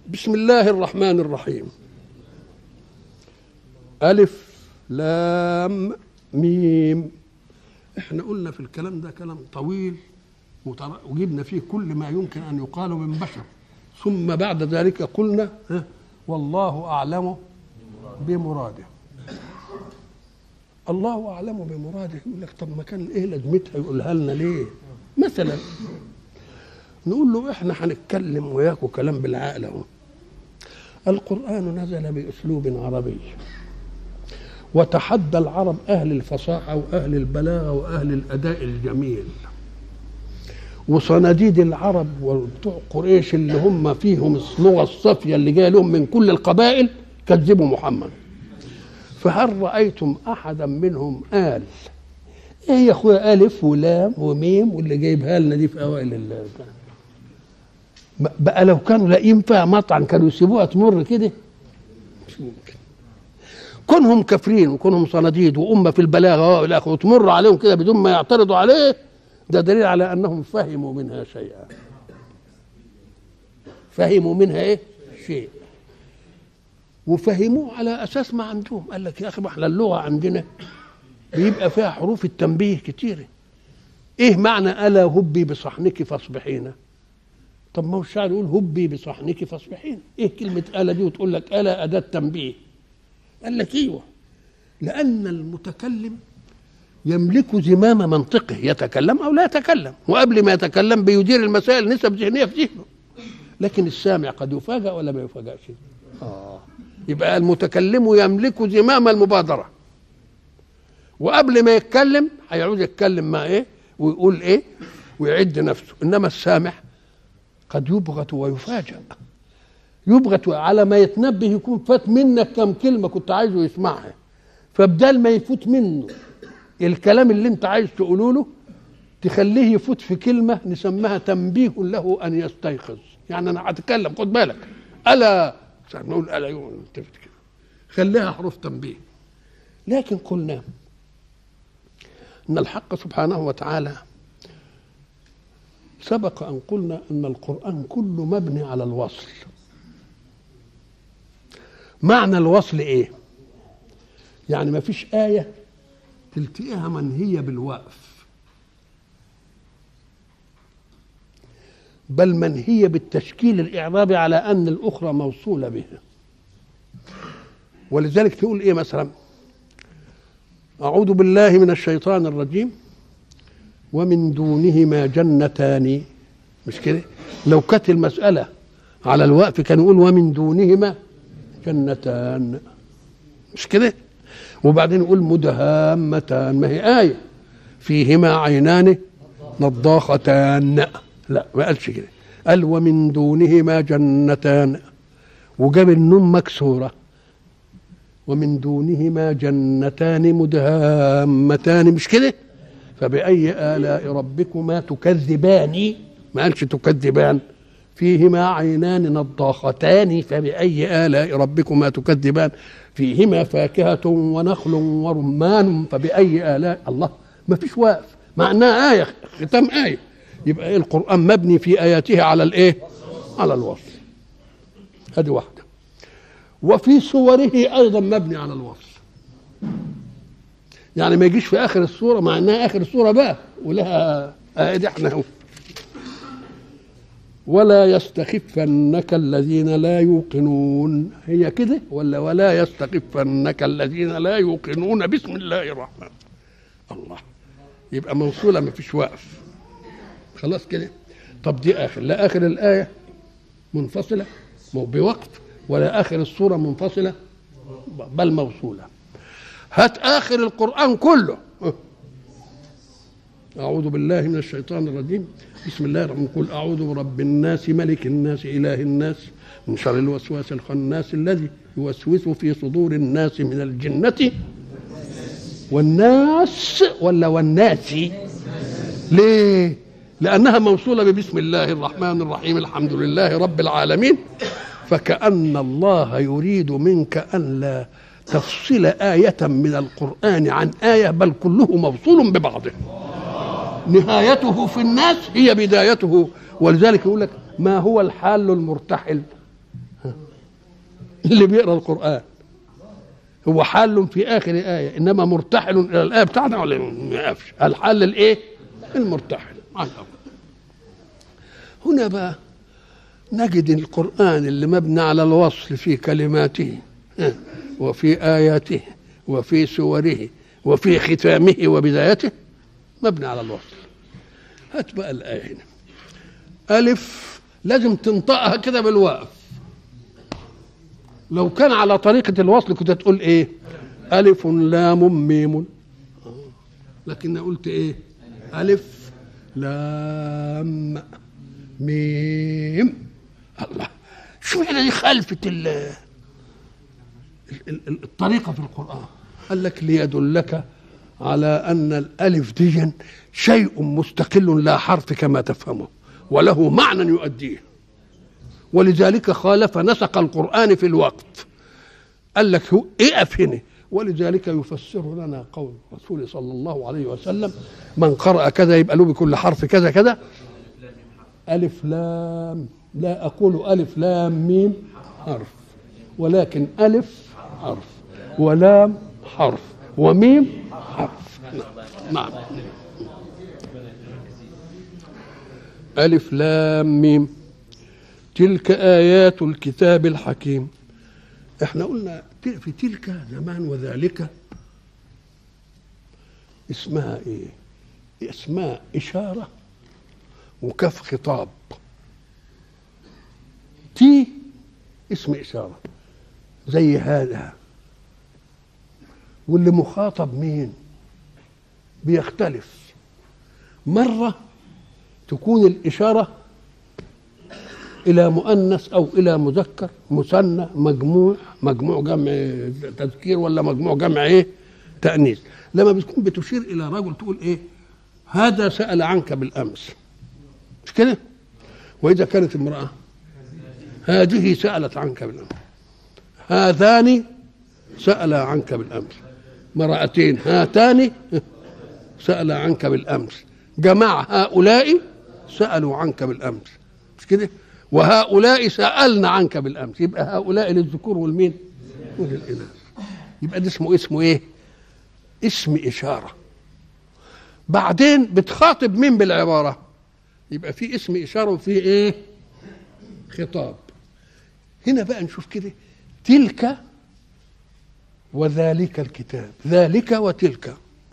بسم الله الرحمن الرحيم ألف لام ميم احنا قلنا في الكلام ده كلام طويل وتر- وجبنا فيه كل ما يمكن أن يقال من بشر ثم بعد ذلك قلنا ها، والله أعلم بمراده الله أعلم بمراده يقول لك طب ما كان إيه لازمتها يقولها لنا ليه مثلا نقول له احنا هنتكلم وياكم كلام بالعقل اهو القرآن نزل بأسلوب عربي وتحدى العرب أهل الفصاحة وأهل البلاغة وأهل الأداء الجميل وصناديد العرب وبتوع قريش اللي هم فيهم اللغة الصافية اللي جاية لهم من كل القبائل كذبوا محمد فهل رأيتم أحدا منهم قال ايه يا اخويا الف ولام وميم واللي جايبها لنا دي في اوائل ال بقى لو كانوا لاقيين فيها مطعن كانوا يسيبوها تمر كده مش ممكن كونهم كافرين وكونهم صناديد وامه في البلاغه والى اخره وتمر عليهم كده بدون ما يعترضوا عليه ده دليل على انهم فهموا منها شيئا فهموا منها ايه شيء وفهموه على اساس ما عندهم قال لك يا اخي ما احنا اللغه عندنا بيبقى فيها حروف التنبيه كتيره ايه معنى الا هبي بصحنك فاصبحين طب ما هو الشاعر يقول هبي بصحنك فاصبحين ايه كلمه الا دي وتقول لك الا اداه تنبيه قال لك ايوه لان المتكلم يملك زمام منطقه يتكلم او لا يتكلم وقبل ما يتكلم بيدير المسائل نسب ذهنيه في ذهنه لكن السامع قد يفاجأ ولا ما يفاجأش اه يبقى المتكلم يملك زمام المبادره وقبل ما يتكلم هيعود يتكلم مع ايه ويقول ايه ويعد نفسه انما السامع قد يبغت ويفاجأ يبغت على ما يتنبه يكون فات منك كم كلمة كنت عايزه يسمعها فبدال ما يفوت منه الكلام اللي انت عايز تقوله له تخليه يفوت في كلمة نسميها تنبيه له أن يستيقظ يعني أنا هتكلم خد بالك ألا ساعة ما نقول ألا يقول التفت كده خليها حروف تنبيه لكن قلنا ان الحق سبحانه وتعالى سبق ان قلنا ان القران كله مبني على الوصل معنى الوصل ايه يعني ما فيش ايه تلتقيها منهيه بالوقف بل منهيه بالتشكيل الاعرابي على ان الاخرى موصوله بها ولذلك تقول ايه مثلا أعوذ بالله من الشيطان الرجيم ومن دونهما جنتان مش كده لو كانت المسألة على الوقف كان يقول ومن دونهما جنتان مش كده وبعدين يقول مدهامتان ما هي آية فيهما عينان نضاختان لا ما قالش كده قال ومن دونهما جنتان وجاب النون مكسوره ومن دونهما جنتان مدهامتان مش كده فبأي آلاء ربكما تكذبان ما قالش تكذبان فيهما عينان نضاختان فبأي آلاء ربكما تكذبان فيهما فاكهة ونخل ورمان فبأي آلاء الله ما فيش واقف معناه آية ختام آية يبقى إيه القرآن مبني في آياته على الإيه على الوصف هذه واحدة وفي صوره ايضا مبني على الوصف يعني ما يجيش في اخر الصوره مع انها اخر الصوره بقى ولها ادي احنا اهو ولا يستخفنك الذين لا يوقنون هي كده ولا ولا يستخفنك الذين لا يوقنون بسم الله الرحمن الله يبقى موصوله ما فيش وقف خلاص كده طب دي اخر لا اخر الايه منفصله مو بوقف ولا اخر السوره منفصله بل موصوله هات اخر القران كله اعوذ بالله من الشيطان الرجيم بسم الله الرحمن الرحيم قل اعوذ برب الناس ملك الناس اله الناس من شر الوسواس الخناس الذي يوسوس في صدور الناس من الجنه والناس ولا والناس ليه لانها موصوله ببسم الله الرحمن الرحيم الحمد لله رب العالمين فكأن الله يريد منك أن لا تفصل آية من القرآن عن آية بل كله موصول ببعضه نهايته في الناس هي بدايته ولذلك يقول لك ما هو الحال المرتحل اللي بيقرا القران هو حال في اخر ايه انما مرتحل الى الايه بتاعنا ولا ما يقفش الحل الايه المرتحل هنا بقى نجد القرآن اللي مبني على الوصل في كلماته وفي آياته وفي سوره وفي ختامه وبدايته مبني على الوصل هات بقى الآية هنا ألف لازم تنطقها كده بالواقف لو كان على طريقة الوصل كنت تقول إيه ألف لام ميم لكن قلت إيه ألف لام ميم الله شو يعني دي خلفة الطريقة في القرآن قال لك ليدلك على أن الألف دي شيء مستقل لا حرف كما تفهمه وله معنى يؤديه ولذلك خالف نسق القرآن في الوقت قال لك هو اقف هنا ولذلك يفسر لنا قول الرسول صلى الله عليه وسلم من قرأ كذا يبقى له بكل حرف كذا كذا ألف لام لا أقول ألف لام ميم حرف ولكن ألف حرف ولام حرف وميم حرف نعم ألف لام ميم تلك آيات الكتاب الحكيم احنا قلنا في تلك زمان وذلك اسمها ايه اسمها إشارة وكف خطاب تي اسم إشارة زي هذا واللي مخاطب مين بيختلف مرة تكون الإشارة إلى مؤنث أو إلى مذكر مثنى مجموع مجموع جمع تذكير ولا مجموع جمع إيه تأنيث لما بتكون بتشير إلى رجل تقول إيه هذا سأل عنك بالأمس مش كده وإذا كانت امرأة هذه سألت عنك بالأمس هذان سألا عنك بالأمس مرأتين هاتان سأل عنك بالأمس جماعة هؤلاء سألوا عنك بالأمس مش كده وهؤلاء سألنا عنك بالأمس يبقى هؤلاء للذكور والمين وللإناث يبقى ده اسمه اسمه ايه اسم إشارة بعدين بتخاطب مين بالعبارة يبقى في اسم إشارة وفي ايه خطاب هنا بقى نشوف كده تلك وذلك الكتاب ذلك وتلك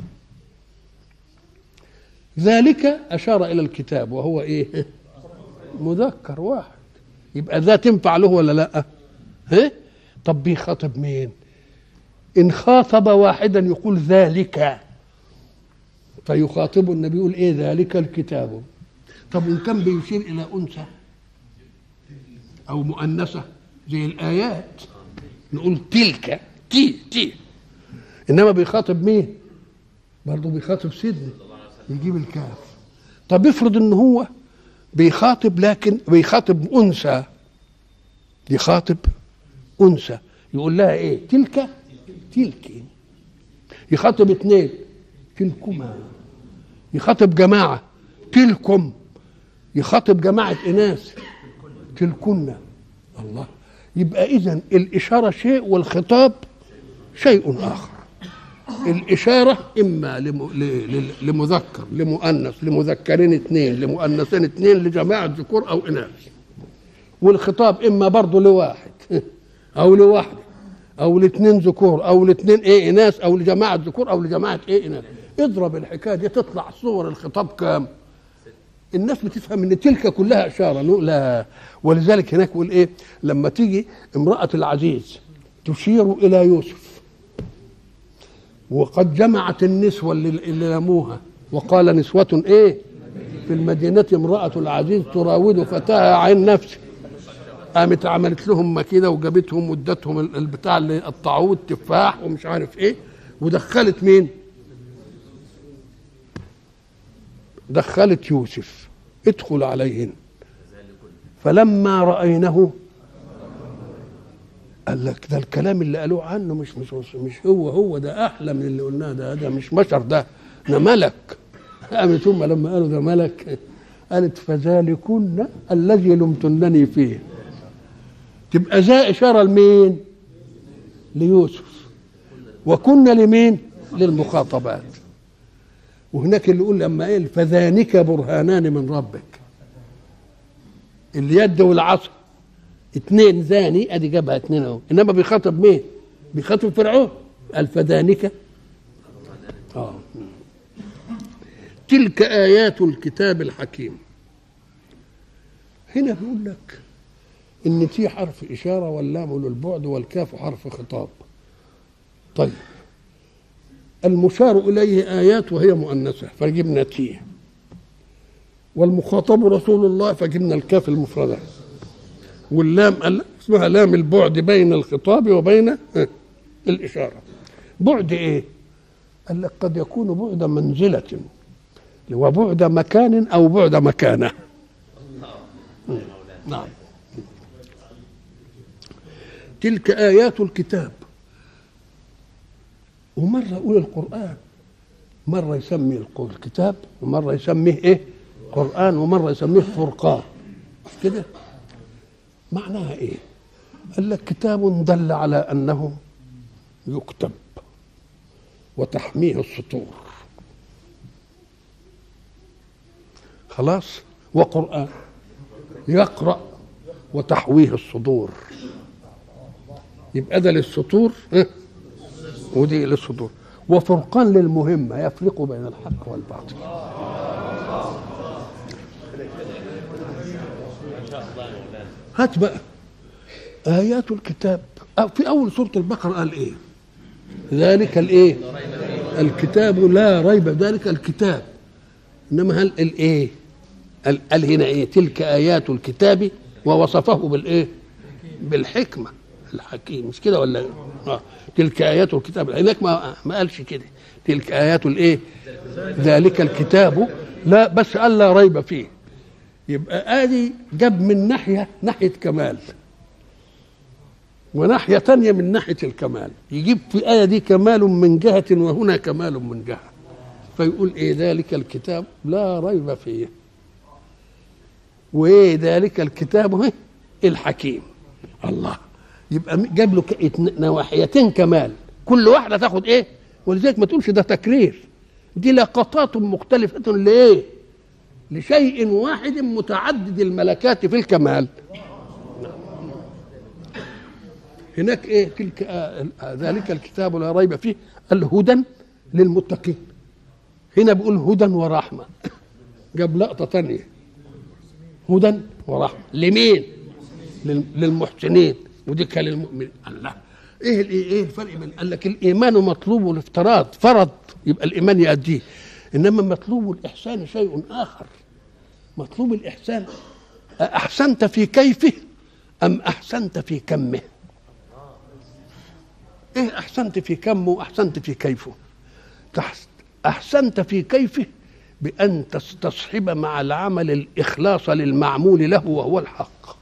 ذلك أشار إلى الكتاب وهو إيه مذكر واحد يبقى ذا تنفع له ولا لا ها طب بيخاطب مين إن خاطب واحدا يقول ذلك فيخاطب النبي يقول إيه ذلك الكتاب طب إن كان بيشير إلى أنثى أو مؤنثة زي الآيات نقول تلك تي تي إنما بيخاطب مين برضه بيخاطب سيدنا يجيب الكاف طب افرض ان هو بيخاطب لكن بيخاطب انثى يخاطب انثى يقول لها ايه تلك تلك يخاطب اثنين تلكما يخاطب جماعه تلكم يخاطب جماعه اناث تلكن الله يبقى اذا الاشاره شيء والخطاب شيء اخر الإشارة إما لمذكر لمؤنث لمذكرين اثنين لمؤنثين اثنين لجماعة ذكور أو إناث والخطاب إما برضه لواحد أو لواحدة أو لاثنين ذكور أو لاثنين إيه إناث أو لجماعة ذكور أو لجماعة إيه إناث اضرب الحكاية دي تطلع صور الخطاب كام الناس بتفهم ان تلك كلها اشاره لا ولذلك هناك يقول ايه لما تيجي امراه العزيز تشير الى يوسف وقد جمعت النسوة اللي لموها وقال نسوة ايه في المدينة امرأة العزيز تراود فتاها عن نفسه قامت عملت لهم كده وجابتهم وادتهم البتاع اللي قطعوه التفاح ومش عارف ايه ودخلت مين دخلت يوسف ادخل عليهن فلما رأينه قال لك ده الكلام اللي قالوه عنه مش مش مش هو هو ده احلى من اللي قلناه ده ده مش بشر ده ده ملك قامت ثم لما قالوا ده ملك قالت فذلكن الذي لمتنني فيه تبقى ذا اشاره لمين ليوسف وكنا لمين للمخاطبات وهناك اللي يقول لما قال فذانك برهانان من ربك اليد والعصا اتنين ذاني ادي جابها اتنين اهو انما بيخاطب مين بيخاطب فرعون قال فذانك اه تلك ايات الكتاب الحكيم هنا بيقول لك ان تي حرف اشاره واللام للبعد والكاف حرف خطاب طيب المشار اليه ايات وهي مؤنثه فجبنا تي والمخاطب رسول الله فجبنا الكاف المفرده واللام قال اسمها لام البعد بين الخطاب وبين الاشاره بعد ايه قال لك قد يكون بعد منزله وبعد مكان او بعد مكانه نعم تلك آيات الكتاب ومرة يقول القرآن مرة يسمي الكتاب ومرة يسميه إيه قرآن ومرة يسميه فرقان مش كده معناها إيه قال لك كتاب دل على أنه يكتب وتحميه السطور خلاص وقرآن يقرأ وتحويه الصدور يبقى ده للسطور ودي للصدور وفرقان للمهمة يفرق بين الحق والباطل هات بقى آيات الكتاب في أول سورة البقرة قال إيه ذلك الإيه الكتاب لا ريب ذلك الكتاب إنما هل الإيه قال, قال هنا إيه تلك آيات الكتاب ووصفه بالإيه بالحكمة الحكيم مش كده ولا آه. تلك ايات الكتاب هناك ما ما قالش كده تلك ايات الايه ذلك الكتاب لا بس قال لا ريب فيه يبقى ادي جاب من ناحيه ناحيه كمال وناحيه تانية من ناحيه الكمال يجيب في الايه دي كمال من جهه وهنا كمال من جهه فيقول ايه ذلك الكتاب لا ريب فيه وايه ذلك الكتاب الحكيم الله يبقى جاب له نواحيتين كمال كل واحده تاخد ايه ولذلك ما تقولش ده تكرير دي لقطات مختلفة لإيه؟ لشيء واحد متعدد الملكات في الكمال هناك ايه تلك آه ذلك الكتاب لا ريب فيه الهدى للمتقين هنا بيقول هدى ورحمة جاب لقطة تانية هدى ورحمة لمين؟ للمحسنين ودي كان للمؤمن الله ايه ايه الفرق بين قال لك الايمان مطلوب الافتراض فرض يبقى الايمان يؤديه انما مطلوب الاحسان شيء اخر مطلوب الاحسان احسنت في كيفه ام احسنت في كمه ايه احسنت في كمه واحسنت في كيفه احسنت في كيفه بان تستصحب مع العمل الاخلاص للمعمول له وهو الحق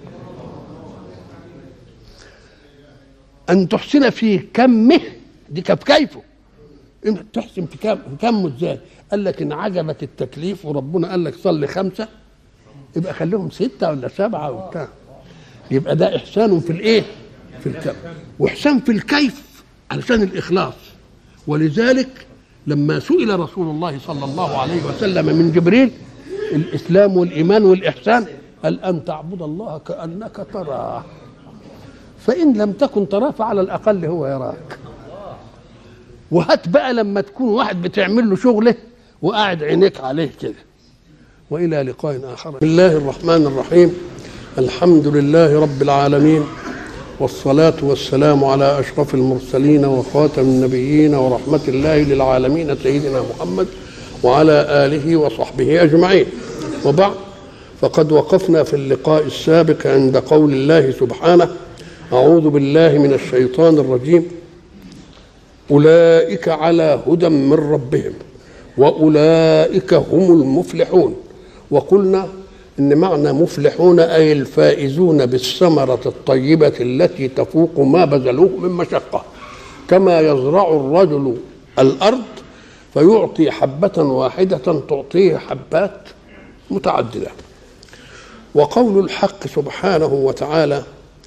ان تحسن في كمه دي كيف كيفه انت تحسن في كم في كمه ازاي قال لك ان عجبك التكليف وربنا قال لك صلي خمسه يبقى خليهم سته ولا سبعه وبتاع يبقى ده احسان في الايه في الكم واحسان في الكيف علشان الاخلاص ولذلك لما سئل رسول الله صلى الله عليه وسلم من جبريل الاسلام والايمان والاحسان قال ان تعبد الله كانك تراه فإن لم تكن تراه فعلى الأقل هو يراك وهات بقى لما تكون واحد بتعمل له شغله وقاعد عينيك عليه كده وإلى لقاء آخر بسم الله الرحمن الرحيم الحمد لله رب العالمين والصلاة والسلام على أشرف المرسلين وخاتم النبيين ورحمة الله للعالمين سيدنا محمد وعلى آله وصحبه أجمعين وبعد فقد وقفنا في اللقاء السابق عند قول الله سبحانه أعوذ بالله من الشيطان الرجيم أولئك على هدى من ربهم وأولئك هم المفلحون وقلنا إن معنى مفلحون أي الفائزون بالثمرة الطيبة التي تفوق ما بذلوه من مشقة كما يزرع الرجل الأرض فيعطي حبة واحدة تعطيه حبات متعددة وقول الحق سبحانه وتعالى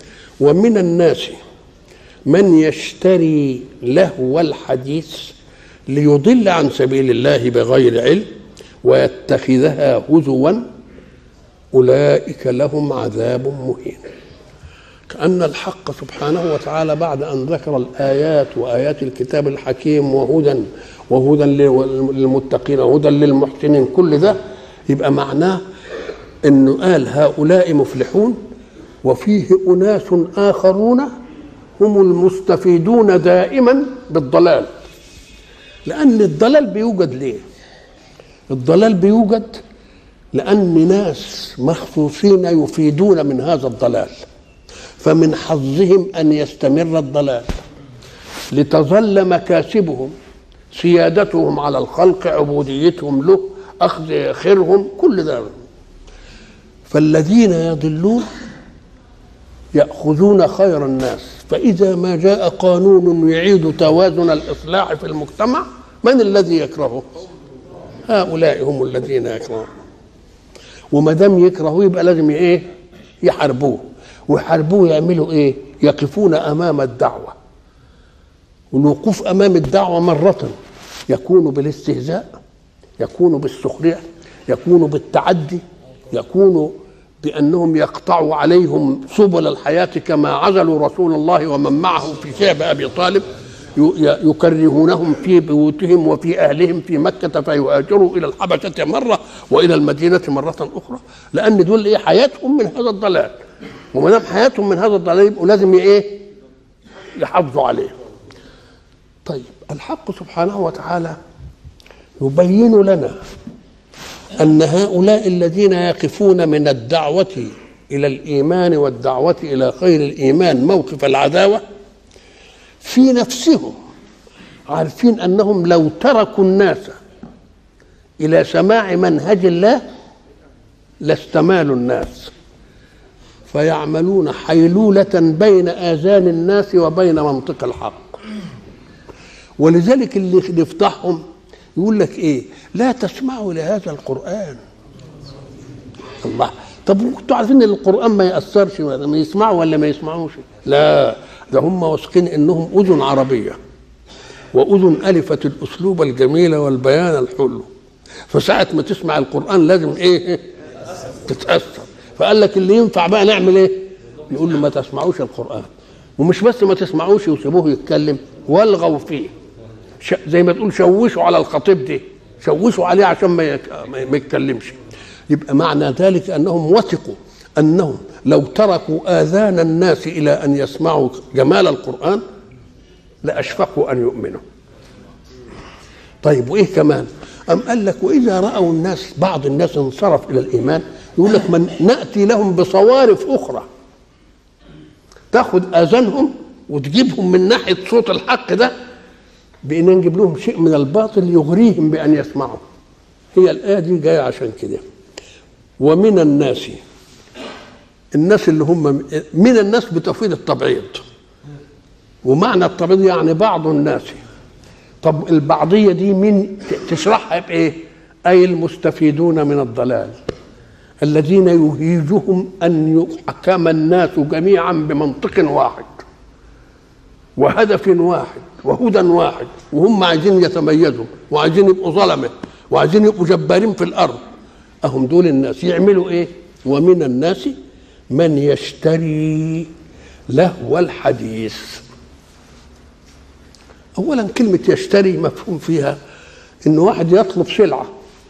ومن الناس من يشتري لهو الحديث ليضل عن سبيل الله بغير علم ويتخذها هزوا اولئك لهم عذاب مهين كأن الحق سبحانه وتعالى بعد أن ذكر الآيات وآيات الكتاب الحكيم وهدى وهدى للمتقين وهدى للمحسنين كل ده يبقى معناه انه قال هؤلاء مفلحون وفيه اناس اخرون هم المستفيدون دائما بالضلال لان الضلال بيوجد ليه الضلال بيوجد لان ناس مخصوصين يفيدون من هذا الضلال فمن حظهم ان يستمر الضلال لتظل مكاسبهم سيادتهم على الخلق عبوديتهم له اخذ خيرهم كل ده فالذين يضلون ياخذون خير الناس فاذا ما جاء قانون يعيد توازن الاصلاح في المجتمع من الذي يكرهه هؤلاء هم الذين يكرهون وما دام يكرهوه يبقى لازم ايه يحاربوه ويحاربوه يعملوا ايه يقفون امام الدعوه والوقوف امام الدعوه مره يكون بالاستهزاء يكون بالسخريه يكون بالتعدي يكون بانهم يقطعوا عليهم سبل الحياه كما عزلوا رسول الله ومن معه في شعب ابي طالب يكرهونهم في بيوتهم وفي اهلهم في مكه فيهاجروا الى الحبشه مره والى المدينه مره اخرى لان دول ايه حياتهم من هذا الضلال وما دام حياتهم من هذا الضلال يبقوا لازم ايه يحافظوا عليه طيب الحق سبحانه وتعالى يبين لنا ان هؤلاء الذين يقفون من الدعوه الى الايمان والدعوه الى خير الايمان موقف العداوه في نفسهم عارفين انهم لو تركوا الناس الى سماع منهج الله لاستمالوا الناس فيعملون حيلوله بين اذان الناس وبين منطق الحق ولذلك اللي يفتحهم يقول لك ايه لا تسمعوا لهذا القران الله طب كنتوا عارفين ان القران ما ياثرش ولا ما يسمعوا ولا ما يسمعوش لا ده هم واثقين انهم اذن عربيه واذن الفت الاسلوب الجميل والبيان الحلو فساعه ما تسمع القران لازم ايه تتاثر فقال لك اللي ينفع بقى نعمل ايه يقول له ما تسمعوش القران ومش بس ما تسمعوش وسيبوه يتكلم والغوا فيه زي ما تقول شوشوا على الخطيب دي شوشوا عليه عشان ما ما يتكلمش يبقى معنى ذلك انهم وثقوا انهم لو تركوا اذان الناس الى ان يسمعوا جمال القران لاشفقوا ان يؤمنوا طيب وايه كمان ام قال لك واذا راوا الناس بعض الناس انصرف الى الايمان يقول لك من ناتي لهم بصوارف اخرى تاخذ اذانهم وتجيبهم من ناحيه صوت الحق ده بان نجيب لهم شيء من الباطل يغريهم بان يسمعوا هي الايه دي جايه عشان كده ومن الناس الناس اللي هم من الناس بتفويض التبعيض ومعنى التبعيض يعني بعض الناس طب البعضيه دي مين تشرحها بايه اي المستفيدون من الضلال الذين يهيجهم ان يحكم الناس جميعا بمنطق واحد وهدف واحد وهدى واحد وهم عايزين يتميزوا وعايزين يبقوا ظلمه وعايزين يبقوا جبارين في الارض اهم دول الناس يعملوا ايه ومن الناس من يشتري لهو الحديث اولا كلمه يشتري مفهوم فيها ان واحد يطلب سلعه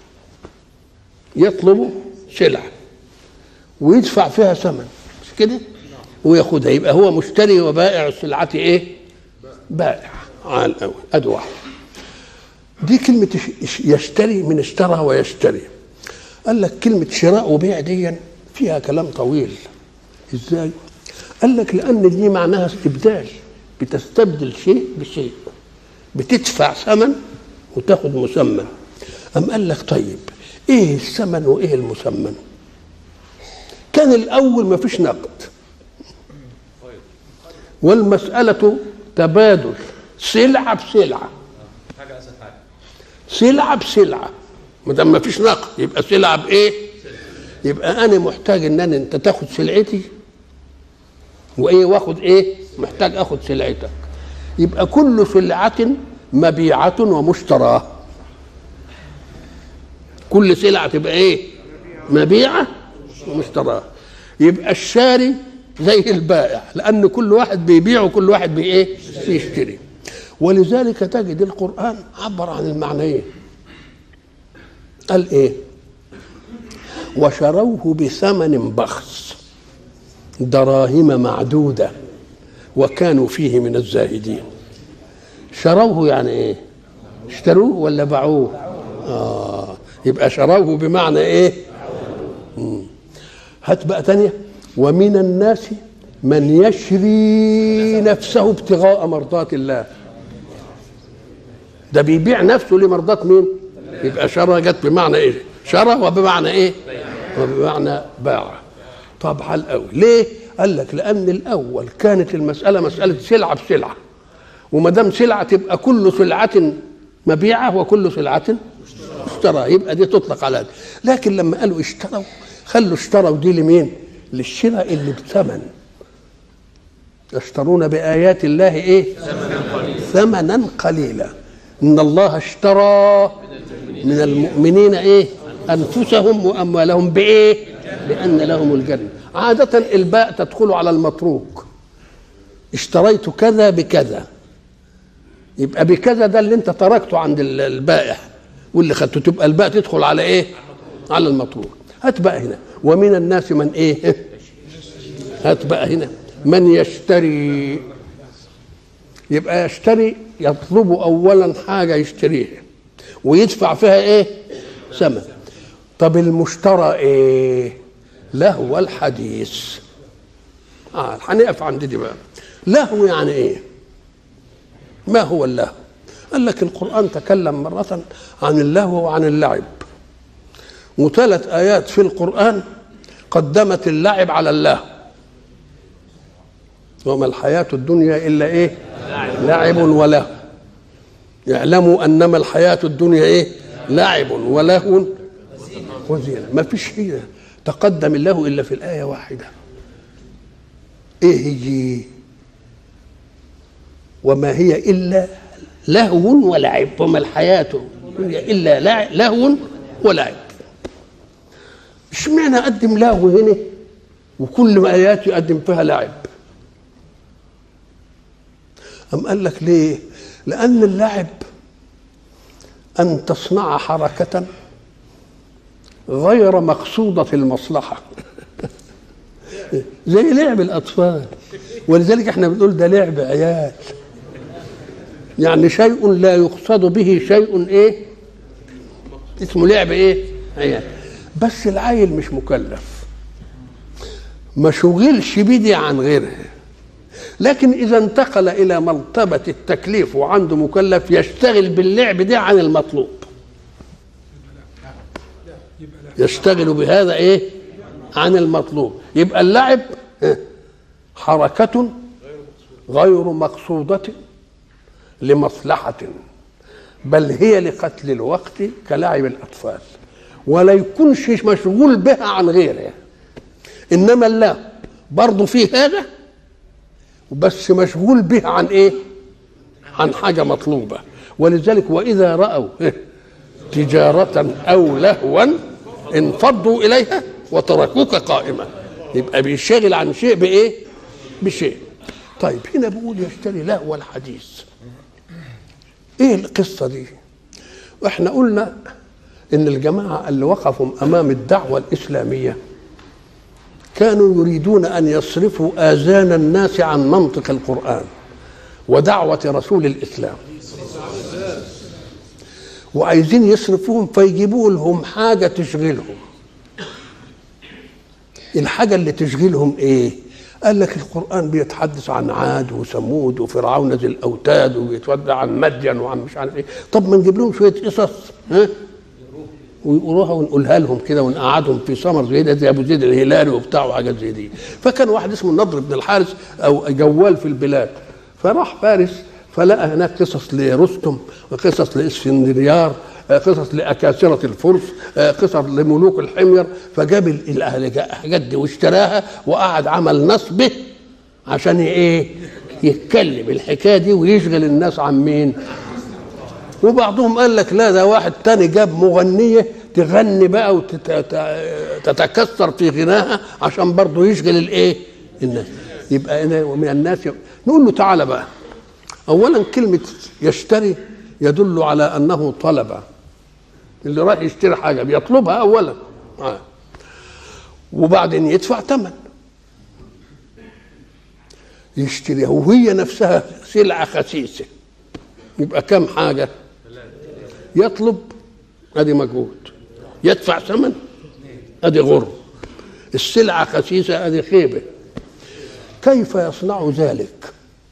يطلب سلعه ويدفع فيها ثمن مش كده وياخدها يبقى هو مشتري وبائع السلعه ايه بائع على الاول ادي واحد دي كلمه يشتري من اشترى ويشتري قال لك كلمه شراء وبيع دي فيها كلام طويل ازاي قال لك لان دي معناها استبدال بتستبدل شيء بشيء بتدفع ثمن وتاخد مسمى أم قال لك طيب ايه الثمن وايه المسمن كان الاول ما فيش نقد والمسألة تبادل سلعة بسلعة سلعة بسلعة ما دام ما فيش نقد يبقى سلعة بإيه؟ يبقى أنا محتاج إن أنا أنت تاخد سلعتي وايه واخد ايه محتاج اخد سلعتك يبقى كل سلعة مبيعة ومشتراه كل سلعة تبقى ايه مبيعة ومشتراه يبقى الشاري زي البائع لأن كل واحد بيبيع وكل واحد بي ايه بيشتري ولذلك تجد القرآن عبر عن المعنيين قال ايه وشروه بثمن بخس دراهم معدودة وكانوا فيه من الزاهدين شروه يعني ايه اشتروه ولا باعوه آه يبقى شروه بمعنى ايه مم. هات بقى تانية ومن الناس من يشري نفسه ابتغاء مرضات الله ده بيبيع نفسه لمرضات مين يبقى شرى جت بمعنى ايه شرى وبمعنى ايه وبمعنى باع طب على الاول ليه قال لك لان الاول كانت المساله مساله سلعه بسلعه وما دام سلعه تبقى كل سلعه مبيعه وكل سلعه اشترى يبقى دي تطلق على دي لكن لما قالوا اشتروا خلوا اشتروا دي لمين للشراء اللي بثمن يشترون بآيات الله ايه ثمنا قليلا ان الله اشترى من المؤمنين ايه انفسهم واموالهم بايه بان لهم الجنه عاده الباء تدخل على المتروك اشتريت كذا بكذا يبقى بكذا ده اللي انت تركته عند البائع واللي خدته تبقى الباء تدخل على ايه على المتروك هات بقى هنا ومن الناس من ايه هات بقى هنا من يشتري يبقى يشتري يطلب اولا حاجه يشتريها ويدفع فيها ايه ثمن طب المشترى ايه لهو الحديث اه هنقف عند دي بقى لهو يعني ايه ما هو اللهو قال لك القرآن تكلم مرة عن اللهو وعن اللعب وثلاث آيات في القرآن قدمت اللعب على اللهو وما الحياة الدنيا إلا إيه لعب ولهو يعلموا أنما الحياة الدنيا إيه لعب ولهو وزينة ما فيش هي تقدم الله إلا في الآية واحدة إيه هي وما هي إلا لهو ولعب وما الحياة الدنيا إلا لهو ولعب اشمعنى قدم لهو هنا وكل ما آيات يقدم فيها لعب أم قال لك ليه لأن اللعب أن تصنع حركة غير مقصودة المصلحة زي لعب الأطفال ولذلك احنا بنقول ده لعب عيال يعني شيء لا يقصد به شيء ايه اسمه لعب ايه عيال بس العيل مش مكلف ما شغلش بدي عن غيرها لكن اذا انتقل الى مرتبه التكليف وعنده مكلف يشتغل باللعب ده عن المطلوب يشتغل بهذا ايه عن المطلوب يبقى اللعب حركه غير مقصوده لمصلحه بل هي لقتل الوقت كلاعب الاطفال ولا يكونش مشغول بها عن غيره انما الله برضه في هذا بس مشغول به عن ايه عن حاجه مطلوبه ولذلك واذا راوا تجاره او لهوا انفضوا اليها وتركوك قائما يبقى بيشتغل عن شيء بايه بشيء طيب هنا بيقول يشتري لهو الحديث ايه القصه دي واحنا قلنا ان الجماعه اللي وقفوا امام الدعوه الاسلاميه كانوا يريدون ان يصرفوا اذان الناس عن منطق القران ودعوه رسول الاسلام وعايزين يصرفوهم فيجيبوا لهم حاجه تشغلهم الحاجه اللي تشغلهم ايه قال لك القران بيتحدث عن عاد وثمود وفرعون ذي الاوتاد وبيتودع عن مدين وعن مش عارف ايه طب ما نجيب لهم شويه قصص ها ويقروها ونقولها لهم كده ونقعدهم في سمر زي ده زي ابو زيد الهلالي وبتاع وحاجات زي دي فكان واحد اسمه النضر بن الحارث او جوال في البلاد فراح فارس فلقى هناك قصص لرستم وقصص لاسفنديار قصص لاكاسره الفرس قصص لملوك الحمير فجاب الحاجات دي واشتراها وقعد عمل نصبه عشان ايه يتكلم الحكايه دي ويشغل الناس عن مين وبعضهم قال لك لا ده واحد تاني جاب مغنيه تغني بقى وتتكسر في غناها عشان برضه يشغل الايه الناس يبقى من الناس نقول له تعالى بقى اولا كلمه يشتري يدل على انه طلب اللي راح يشتري حاجه بيطلبها اولا آه. وبعدين يدفع ثمن يشتريها وهي نفسها سلعه خسيسه يبقى كم حاجه يطلب ادي مجهود يدفع ثمن ادي غر السلعه خسيسه ادي خيبه كيف يصنع ذلك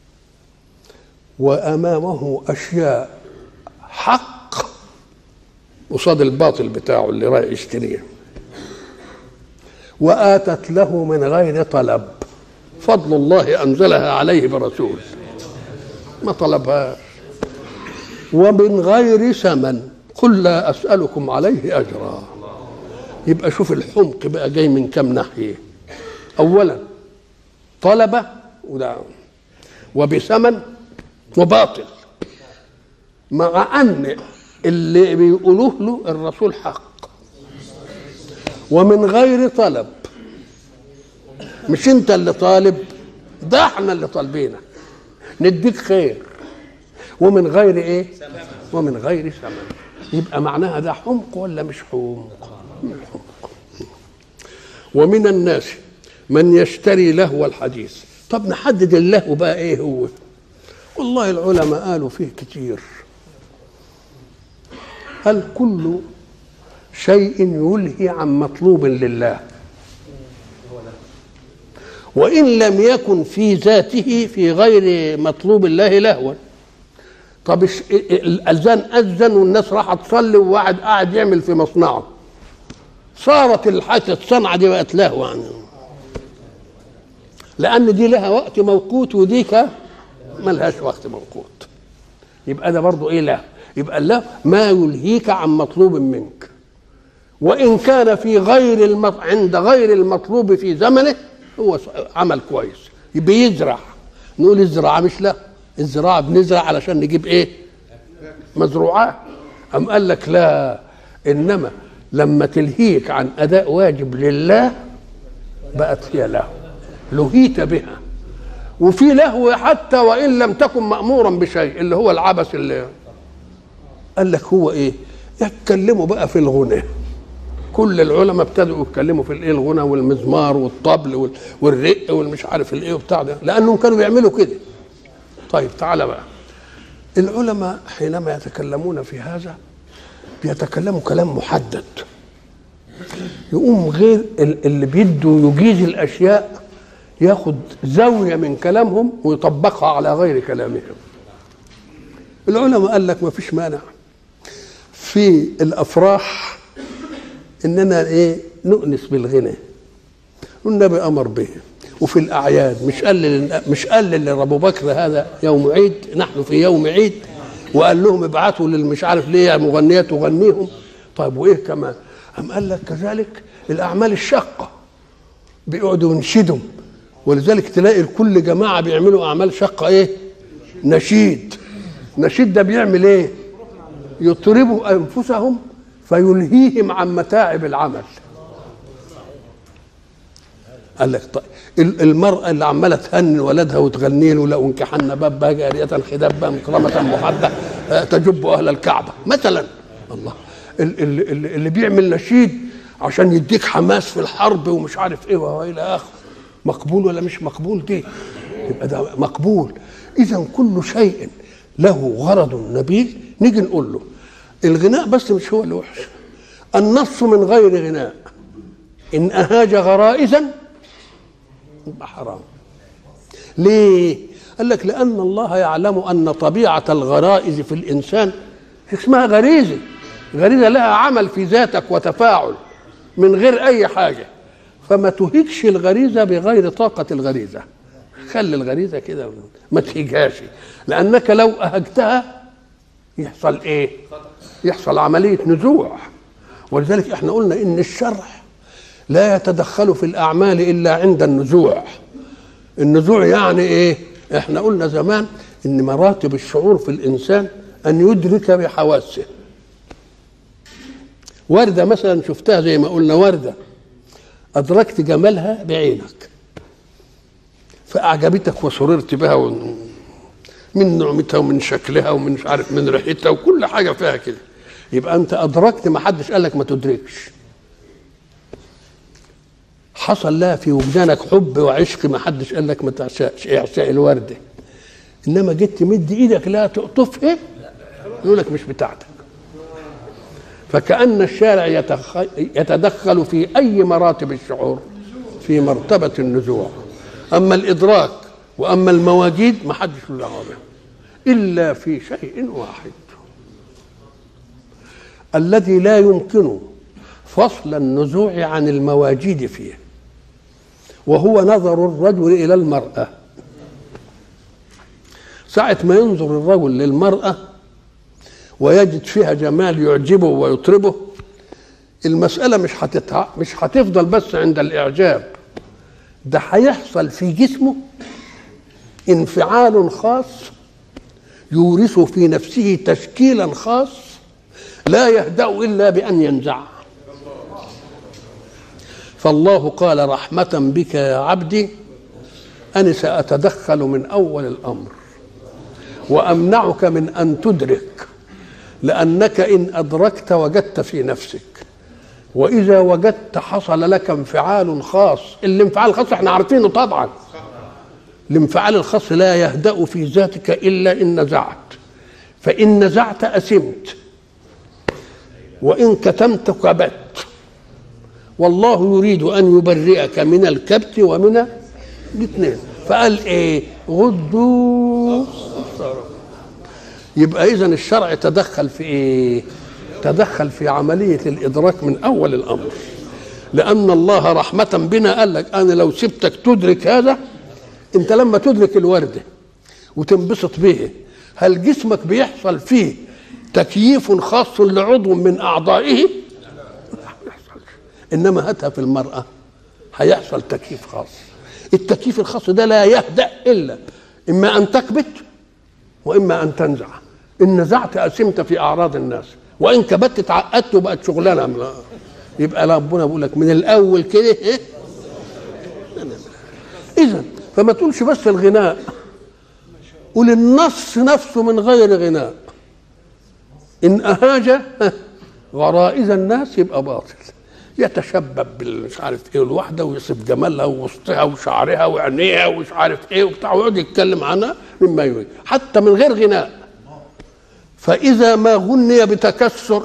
وامامه اشياء حق قصاد الباطل بتاعه اللي رايح يشتريه واتت له من غير طلب فضل الله انزلها عليه برسول ما طلبهاش ومن غير ثمن قل لا اسالكم عليه اجرا يبقى شوف الحمق بقى جاي من كم ناحيه اولا طلب وده وبثمن وباطل مع ان اللي بيقولوه له الرسول حق ومن غير طلب مش انت اللي طالب ده احنا اللي طالبينك نديك خير ومن غير ايه ومن غير ثمن يبقى معناها ده حمق ولا مش حمق حمق ومن الناس من يشتري لهو الحديث طب نحدد اللهو بقى ايه هو والله العلماء قالوا فيه كتير هل كل شيء يلهي عن مطلوب لله وإن لم يكن في ذاته في غير مطلوب الله لهوا طب الأذان أذن والناس راحت تصلي وواحد قاعد يعمل في مصنعه صارت الحاجة الصنعة دي بقت لهو يعني لأن دي لها وقت موقوت وديك ملهاش وقت موقوت يبقى ده برضه إيه له يبقى الله ما يلهيك عن مطلوب منك وإن كان في غير المط... عند غير المطلوب في زمنه هو عمل كويس بيزرع نقول الزراعة مش لا الزراعة بنزرع علشان نجيب ايه مزروعات أم قال لك لا إنما لما تلهيك عن أداء واجب لله بقت هي له لهيت بها وفي لهو حتى وإن لم تكن مأمورا بشيء اللي هو العبث اللي قال لك هو ايه يتكلموا بقى في الغنى كل العلماء ابتدوا يتكلموا في الايه الغنى والمزمار والطبل والرق والمش عارف الايه وبتاع ده لانهم كانوا بيعملوا كده طيب تعالى بقى العلماء حينما يتكلمون في هذا بيتكلموا كلام محدد يقوم غير اللي بيده يجيز الاشياء ياخد زاويه من كلامهم ويطبقها على غير كلامهم العلماء قال لك ما فيش مانع في الافراح اننا ايه نؤنس بالغنى والنبي امر به وفي الاعياد مش قال مش قال لابو بكر هذا يوم عيد نحن في يوم عيد وقال لهم ابعثوا للمش عارف ليه مغنيات تغنيهم طيب وايه كمان أم قال لك كذلك الاعمال الشاقه بيقعدوا ينشدوا ولذلك تلاقي كل جماعه بيعملوا اعمال شاقه ايه نشيد نشيد ده بيعمل ايه يطربوا انفسهم فيلهيهم عن متاعب العمل قال لك طيب المرأة اللي عمالة تهني ولدها وتغني له لو انكحنا بابها جارية خدابا مكرمة محبة تجب أهل الكعبة مثلا الله اللي, اللي بيعمل نشيد عشان يديك حماس في الحرب ومش عارف ايه والى اخره مقبول ولا مش مقبول دي يبقى ده مقبول اذا كل شيء له غرض نبيل نيجي نقول له الغناء بس مش هو اللي وحش النص من غير غناء ان اهاج غرائزا يبقى حرام ليه قال لك لان الله يعلم ان طبيعه الغرائز في الانسان اسمها غريزه غريزه لها عمل في ذاتك وتفاعل من غير اي حاجه فما تهيجش الغريزه بغير طاقه الغريزه خلي الغريزه كده ما تهيجهاش لانك لو اهجتها يحصل ايه يحصل عمليه نزوع ولذلك احنا قلنا ان الشرع لا يتدخل في الاعمال الا عند النزوع النزوع يعني ايه احنا قلنا زمان ان مراتب الشعور في الانسان ان يدرك بحواسه وردة مثلا شفتها زي ما قلنا وردة أدركت جمالها بعينك فأعجبتك وسررت بها و... من نعمتها ومن شكلها ومن مش عارف من ريحتها وكل حاجة فيها كده يبقى أنت أدركت ما حدش قال لك ما تدركش حصل لها في وجدانك حب وعشق ما حدش قال لك ما تعشقش اعشاء الورده انما جيت تمد ايدك لا تقطفها يقول لك مش بتاعتك فكأن الشارع يتخ... يتدخل في أي مراتب الشعور في مرتبة النزوع أما الإدراك وأما المواجيد ما حدش له دعوة إلا في شيء واحد الذي لا يمكن فصل النزوع عن المواجيد فيه وهو نظر الرجل إلى المرأة ساعة ما ينظر الرجل للمرأة ويجد فيها جمال يعجبه ويطربه المسألة مش هتتع... مش هتفضل بس عند الإعجاب ده هيحصل في جسمه انفعال خاص يورث في نفسه تشكيلا خاص لا يهدأ إلا بأن ينزعه فالله قال رحمة بك يا عبدي أنا سأتدخل من أول الأمر وأمنعك من أن تدرك لأنك إن أدركت وجدت في نفسك وإذا وجدت حصل لك انفعال خاص الانفعال الخاص احنا عارفينه طبعا الانفعال الخاص لا يهدأ في ذاتك إلا إن نزعت فإن نزعت أسمت وإن كتمت كبت والله يريد أن يبرئك من الكبت ومن الاثنين فقال إيه غضوا يبقى اذا الشرع تدخل في ايه تدخل في عمليه الادراك من اول الامر لان الله رحمه بنا قال لك انا لو سبتك تدرك هذا انت لما تدرك الورده وتنبسط به هل جسمك بيحصل فيه تكييف خاص لعضو من اعضائه انما هاتها في المراه هيحصل تكييف خاص التكييف الخاص ده لا يهدأ الا اما ان تكبت واما ان تنزع ان نزعت اسمت في اعراض الناس وان كبت اتعقدت وبقت شغلانه يبقى ربنا بيقول لك من الاول كده ايه اذا فما تقولش بس الغناء قول النص نفسه من غير غناء ان اهاج غرائز الناس يبقى باطل يتشبب بالمش عارف ايه الواحده ويصف جمالها ووسطها وشعرها وعينيها ومش عارف ايه وبتاع ويقعد يتكلم عنها مما يريد حتى من غير غناء فاذا ما غني بتكسر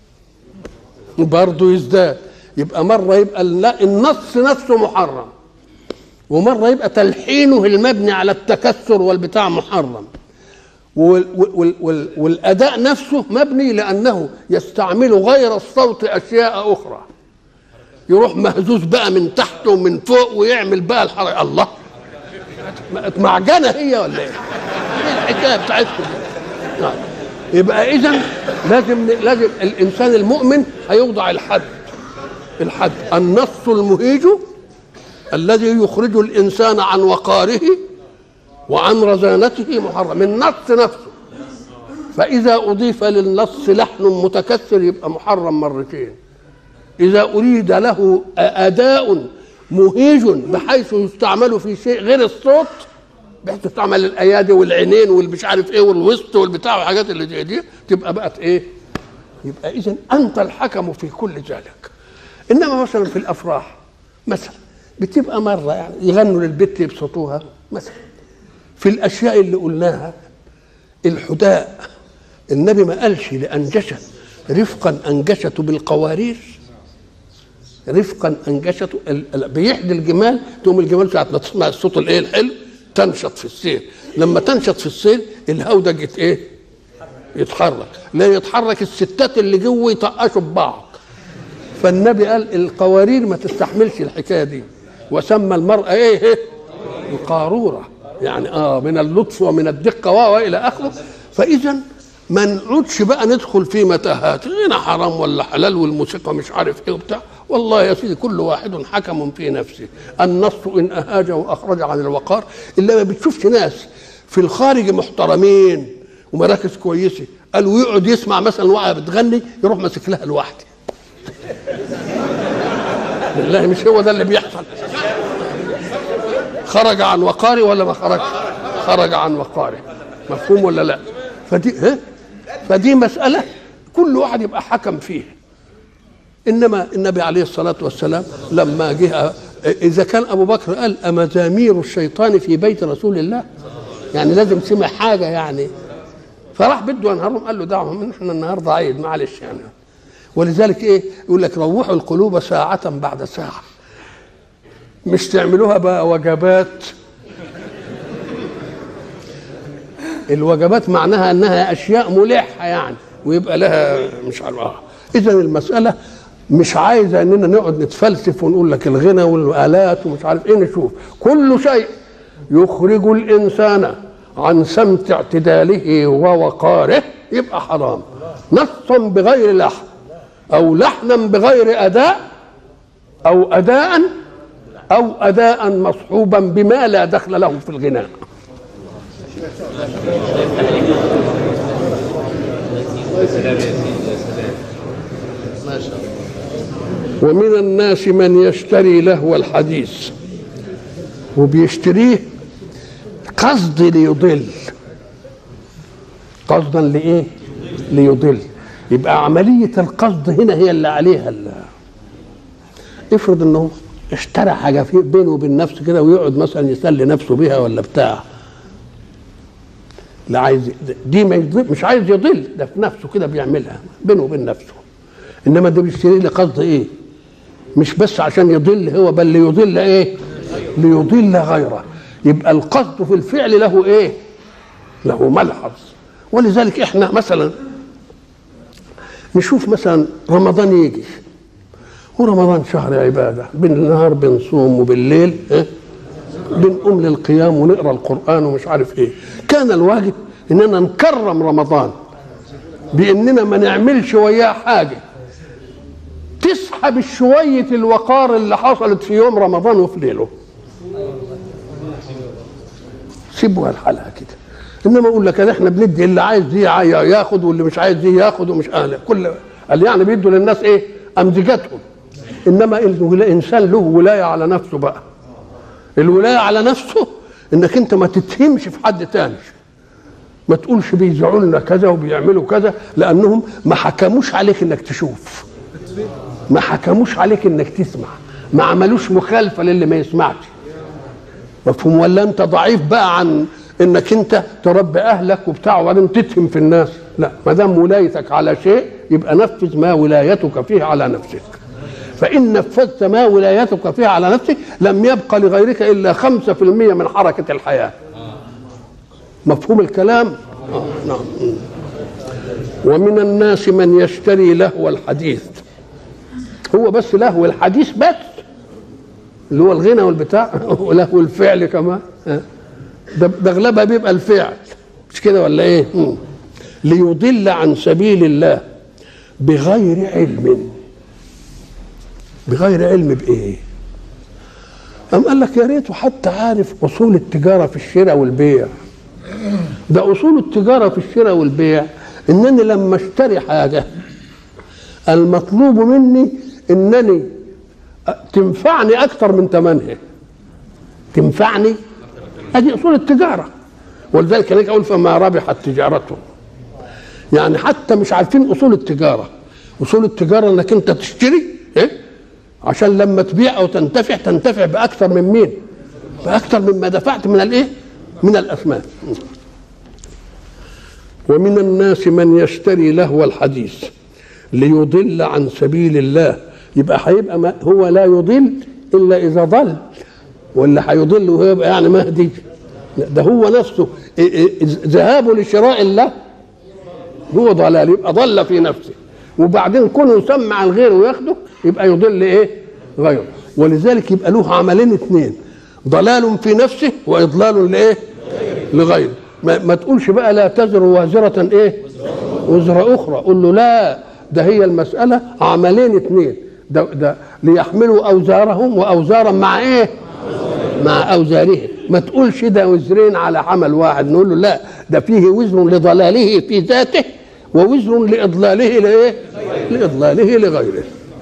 برضه يزداد يبقى مره يبقى النص نفسه محرم ومره يبقى تلحينه المبني على التكسر والبتاع محرم وال وال وال والاداء نفسه مبني لانه يستعمل غير الصوت اشياء اخرى يروح مهزوز بقى من تحت ومن فوق ويعمل بقى الحركه الله معجنه هي ولا ايه؟ ايه الحكايه بتاعتكم دي؟ يبقى اذا لازم لازم الانسان المؤمن هيوضع الحد الحد النص المهيج الذي يخرج الانسان عن وقاره وعن رزانته محرم النص نفسه فاذا اضيف للنص لحن متكسر يبقى محرم مرتين إذا أريد له أداء مهيج بحيث يستعمل في شيء غير الصوت بحيث تستعمل الأيادي والعينين والمش عارف إيه والوسط والبتاع والحاجات اللي دي, دي تبقى بقت إيه؟ يبقى إذا أنت الحكم في كل ذلك إنما مثلا في الأفراح مثلا بتبقى مرة يعني يغنوا للبت يبسطوها مثلا في الأشياء اللي قلناها الحداء النبي ما قالش لأنجشت رفقا أنجشته بالقوارير رفقا انجشته بيحدي الجمال تقوم الجمال ساعه ما تسمع الصوت الايه الحلو تنشط في السير لما تنشط في السير الهودج يت ايه يتحرك لا يتحرك الستات اللي جوه يطقشوا ببعض فالنبي قال القوارير ما تستحملش الحكايه دي وسمى المراه ايه, إيه؟ القاروره يعني اه من اللطف ومن الدقه والى اخره فاذا ما نقعدش بقى ندخل في متاهات هنا حرام ولا حلال والموسيقى مش عارف ايه وبتاع والله يا سيدي كل واحد حكم في نفسه النص ان اهاج واخرج عن الوقار الا ما بتشوفش ناس في الخارج محترمين ومراكز كويسه قالوا يقعد يسمع مثلا واحده بتغني يروح ماسك لها لوحده بالله مش هو ده اللي بيحصل خرج عن وقاره ولا ما خرج خرج عن وقاره مفهوم ولا لا فدي ها فدي مسألة كل واحد يبقى حكم فيها إنما النبي عليه الصلاة والسلام لما جه إذا كان أبو بكر قال أمزامير الشيطان في بيت رسول الله يعني لازم سمع حاجة يعني فراح بده ينهارهم قال له دعهم احنا النهارده عيد معلش يعني ولذلك ايه يقول لك روحوا القلوب ساعة بعد ساعة مش تعملوها بقى وجبات الوجبات معناها انها اشياء ملحه يعني ويبقى لها مش عارف اه اذا المساله مش عايزه اننا نقعد نتفلسف ونقول لك الغنى والالات ومش عارف ايه نشوف كل شيء يخرج الانسان عن سمت اعتداله ووقاره يبقى حرام نصا بغير لحن او لحنا بغير اداء او اداء او اداء مصحوبا بما لا دخل له في الغناء ومن الناس من يشتري لهو الحديث وبيشتريه قصد ليضل قصدا لايه ليضل يبقى عملية القصد هنا هي اللي عليها اللي. افرض انه اشترى حاجة في بينه وبين نفسه كده ويقعد مثلا يسلي نفسه بيها ولا بتاع لا عايز دي ما يضل مش عايز يضل ده في نفسه كده بيعملها بينه وبين نفسه انما ده بيشتري لقصد ايه مش بس عشان يضل هو بل ليضل ايه ليضل غيره يبقى القصد في الفعل له ايه له ملحظ ولذلك احنا مثلا نشوف مثلا رمضان يجي ورمضان شهر عباده بالنهار بنصوم وبالليل إيه؟ بنقوم للقيام ونقرا القران ومش عارف ايه كان الواجب اننا نكرم رمضان باننا ما نعملش وياه حاجه تسحب شويه الوقار اللي حصلت في يوم رمضان وفي ليله سيبوها لحالها كده انما اقول لك احنا بندي اللي عايز دي ياخد واللي مش عايز دي ياخد ومش آه كل قال يعني بيدوا للناس ايه امزجتهم انما الانسان له ولايه على نفسه بقى الولايه على نفسه انك انت ما تتهمش في حد تاني ما تقولش بيزعوا لنا كذا وبيعملوا كذا لانهم ما حكموش عليك انك تشوف ما حكموش عليك انك تسمع ما عملوش مخالفه للي ما يسمعش مفهوم ولا انت ضعيف بقى عن انك انت تربي اهلك وبتاع وبعدين تتهم في الناس لا ما دام ولايتك على شيء يبقى نفذ ما ولايتك فيه على نفسك فإن نفذت ما ولايتك فيها على نفسك لم يبقى لغيرك إلا خمسة في المية من حركة الحياة مفهوم الكلام آه نعم ومن الناس من يشتري لهو الحديث هو بس لهو الحديث بس اللي هو الغنى والبتاع ولهو الفعل كمان ده ده اغلبها بيبقى الفعل مش كده ولا ايه مم. ليضل عن سبيل الله بغير علم بغير علم بايه أم قال لك يا ريته حتى عارف اصول التجاره في الشراء والبيع ده اصول التجاره في الشراء والبيع انني لما اشتري حاجه المطلوب مني انني تنفعني اكثر من ثمنها تنفعني هذه اصول التجاره ولذلك انا اقول فما ربحت تجارته يعني حتى مش عارفين اصول التجاره اصول التجاره انك انت تشتري إيه؟ عشان لما تبيع او تنتفع تنتفع باكثر من مين باكثر مما دفعت من الايه من الاثمان ومن الناس من يشتري لهو الحديث ليضل عن سبيل الله يبقى هيبقى ما هو لا يضل الا اذا ضل ولا هيضل وهو يبقى يعني مهدي ده هو نفسه ذهابه لشراء الله هو ضلال يبقى ضل في نفسه وبعدين كونه يسمع الغير وياخده يبقى يضل ايه غيره ولذلك يبقى له عملين اثنين ضلال في نفسه واضلال لايه لغيره ما, ما تقولش بقى لا تزر وازرة ايه وزر اخرى قول له لا ده هي المسألة عملين اثنين ده, ده ليحملوا اوزارهم واوزارا مع ايه مع اوزارهم ما تقولش ده وزرين على حمل واحد نقول له لا ده فيه وزر لضلاله في ذاته ووزر لاضلاله لايه لاضلاله لغيره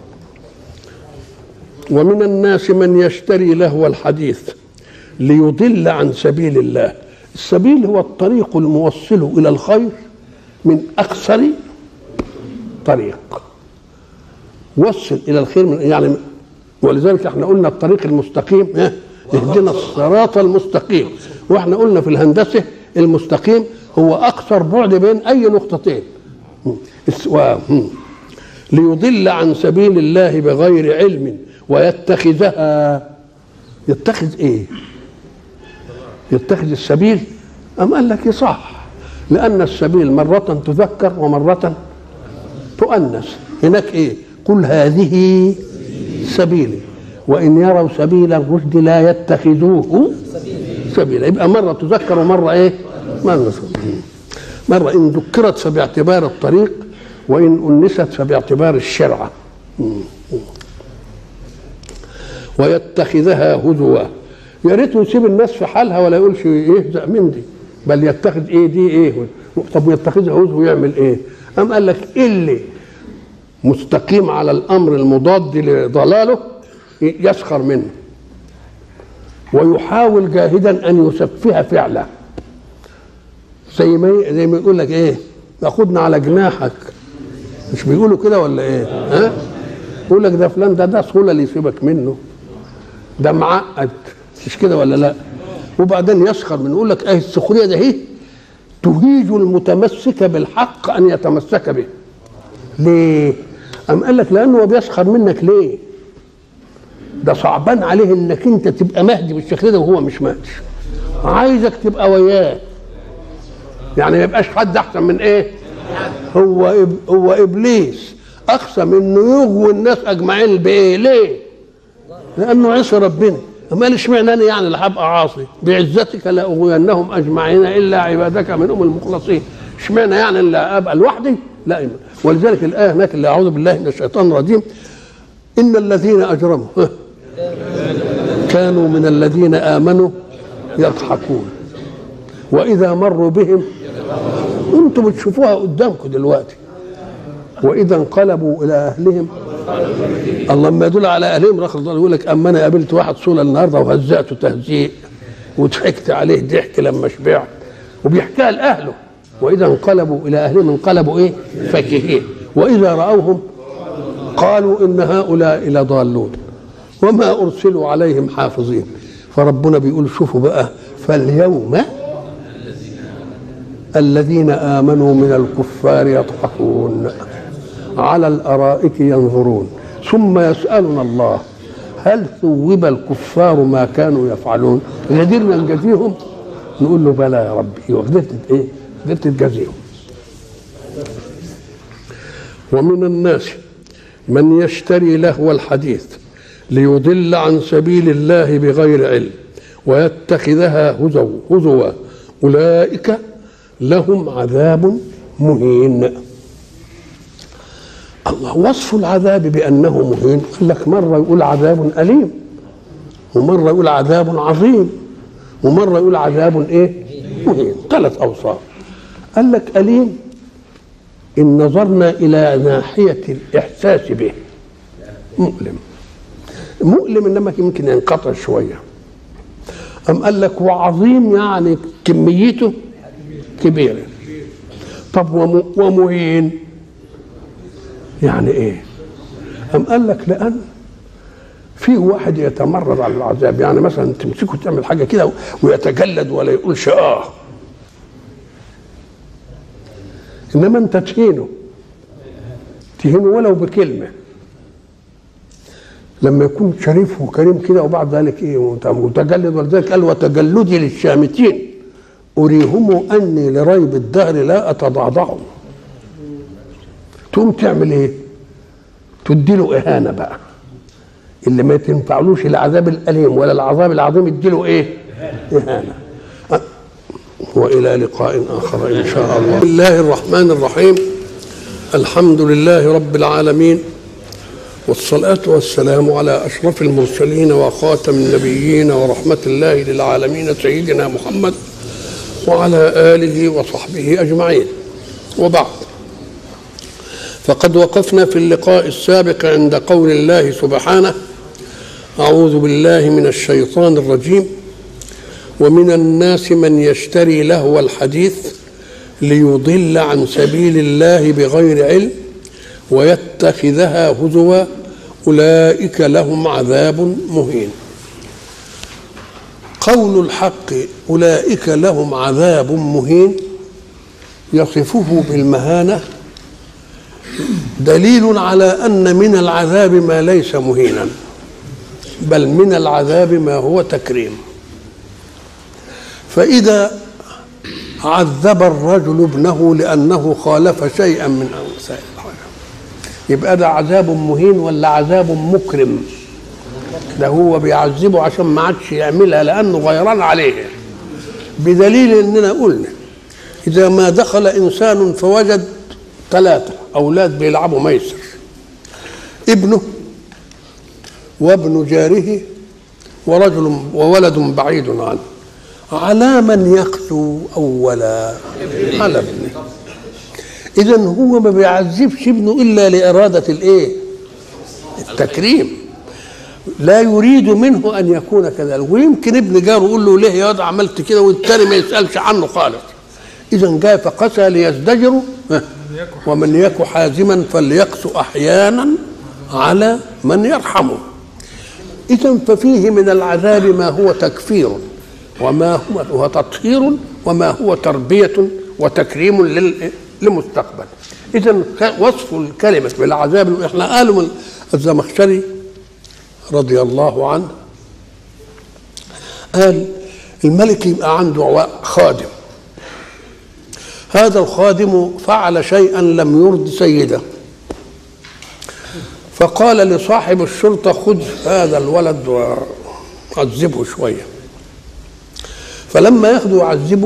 ومن الناس من يشتري لهو الحديث ليضل عن سبيل الله السبيل هو الطريق الموصل الى الخير من اقصر طريق وصل الى الخير من يعني ولذلك احنا قلنا الطريق المستقيم ها اهدنا الصراط المستقيم واحنا قلنا في الهندسه المستقيم هو اقصر بعد بين اي نقطتين و... ليضل عن سبيل الله بغير علم ويتخذها يتخذ ايه يتخذ السبيل أم قال لك صح لأن السبيل مرة تذكر ومرة تؤنث هناك إيه قل هذه سبيلي وإن يروا سبيل الرشد لا يتخذوه سبيلا يبقى مرة تذكر ومرة إيه مرة مرة إن ذكرت فباعتبار الطريق وإن أنست فباعتبار الشرعة ويتخذها هزوا يا ريته يسيب الناس في حالها ولا يقولش يهزأ من دي بل يتخذ ايه دي ايه طب يتخذها هزو ويعمل ايه أم قال لك اللي مستقيم على الامر المضاد لضلاله يسخر منه ويحاول جاهدا ان يسفه فعله زي ما زي ما يقول لك ايه تاخدنا على جناحك مش بيقولوا كده ولا ايه ها يقول لك ده فلان ده ده سهوله اللي يسيبك منه ده معقد مش كده ولا لا وبعدين يسخر من يقول لك ايه السخريه ده هي تهيج المتمسك بالحق ان يتمسك به ليه أم قال لك لأنه هو بيسخر منك ليه ده صعبان عليه انك انت تبقى مهدي بالشكل ده وهو مش مهدي عايزك تبقى وياه يعني ما يبقاش حد احسن من ايه هو إب هو ابليس اقسم انه يغوي الناس اجمعين بايه ليه لانه عصي ربنا ما قال اشمعنى انا يعني اللي هبقى عاصي بعزتك لاغوينهم اجمعين الا عبادك منهم المخلصين اشمعنى يعني اللي ابقى لوحدي لا ولذلك الايه هناك اللي اعوذ بالله من الشيطان الرجيم ان الذين اجرموا كانوا من الذين امنوا يضحكون واذا مروا بهم انتم بتشوفوها قدامكم دلوقتي واذا انقلبوا الى اهلهم الله ما يدل على اهلهم رخص يقول لك اما انا قابلت واحد صوله النهارده وهزأته تهزيء وضحكت عليه ضحك لما شبعت وبيحكيها لاهله واذا انقلبوا الى اهلهم انقلبوا ايه فكهين واذا راوهم قالوا ان هؤلاء لضالون وما ارسلوا عليهم حافظين فربنا بيقول شوفوا بقى فاليوم الذين امنوا من الكفار يضحكون على الارائك ينظرون ثم يسالنا الله هل ثوب الكفار ما كانوا يفعلون قدرنا نجازيهم نقول له بلى يا ربي وقدرت ايه قدرت تجازيهم ومن الناس من يشتري لهو الحديث ليضل عن سبيل الله بغير علم ويتخذها هزوا هزوا اولئك لهم عذاب مهين الله وصف العذاب بانه مهين قال لك مره يقول عذاب اليم ومره يقول عذاب عظيم ومره يقول عذاب ايه مهين ثلاث اوصاف قال لك اليم ان نظرنا الى ناحيه الاحساس به مؤلم مؤلم انما يمكن ينقطع شويه أم قال لك وعظيم يعني كميته كبيرة طب ومهين يعني ايه أم قال لك لأن في واحد يتمرد على العذاب يعني مثلا تمسكه تعمل حاجة كده ويتجلد ولا يقولش آه إنما أنت تهينه تهينه ولو بكلمة لما يكون شريف وكريم كده وبعد ذلك ايه متجلد ولذلك قال وتجلدي للشامتين اريهم اني لريب الدهر لا اتضعضع تقوم تعمل ايه تدي له اهانه بقى اللي ما تنفعلوش العذاب الاليم ولا العذاب العظيم اديله ايه اهانه والى لقاء اخر ان شاء الله بسم الله الرحمن الرحيم الحمد لله رب العالمين والصلاة والسلام على أشرف المرسلين وخاتم النبيين ورحمة الله للعالمين سيدنا محمد وعلى آله وصحبه أجمعين وبعد فقد وقفنا في اللقاء السابق عند قول الله سبحانه أعوذ بالله من الشيطان الرجيم ومن الناس من يشتري لهو الحديث ليضل عن سبيل الله بغير علم ويتخذها هزوا أولئك لهم عذاب مهين قول الحق أولئك لهم عذاب مهين يصفه بالمهانة دليل على أن من العذاب ما ليس مهينا بل من العذاب ما هو تكريم فإذا عذب الرجل ابنه لأنه خالف شيئا من أمثال يبقى ده عذاب مهين ولا عذاب مكرم ده هو بيعذبه عشان ما عادش يعملها لأنه غيران عليه بدليل إننا قلنا إذا ما دخل إنسان فوجد ثلاثة أولاد بيلعبوا ميسر ابنه وابن جاره ورجل وولد بعيد عنه على من يقسو أولا على ابنه إذا هو ما بيعذبش ابنه إلا لإرادة الإيه؟ التكريم لا يريد منه أن يكون كذلك ويمكن ابن جاره يقول له ليه يا واد عملت كده والتاني ما يسألش عنه خالص إذا جاء فقسى ليزدجروا ومن يك حازما فليقسو أحيانا على من يرحمه إذا ففيه من العذاب ما هو تكفير وما هو تطهير وما هو تربية وتكريم للمستقبل إذا وصف الكلمة بالعذاب احنا قالوا من الزمخشري رضي الله عنه قال الملك يبقى عنده خادم هذا الخادم فعل شيئا لم يرد سيده فقال لصاحب الشرطة خذ هذا الولد وعذبه شوية فلما ياخده يعذبه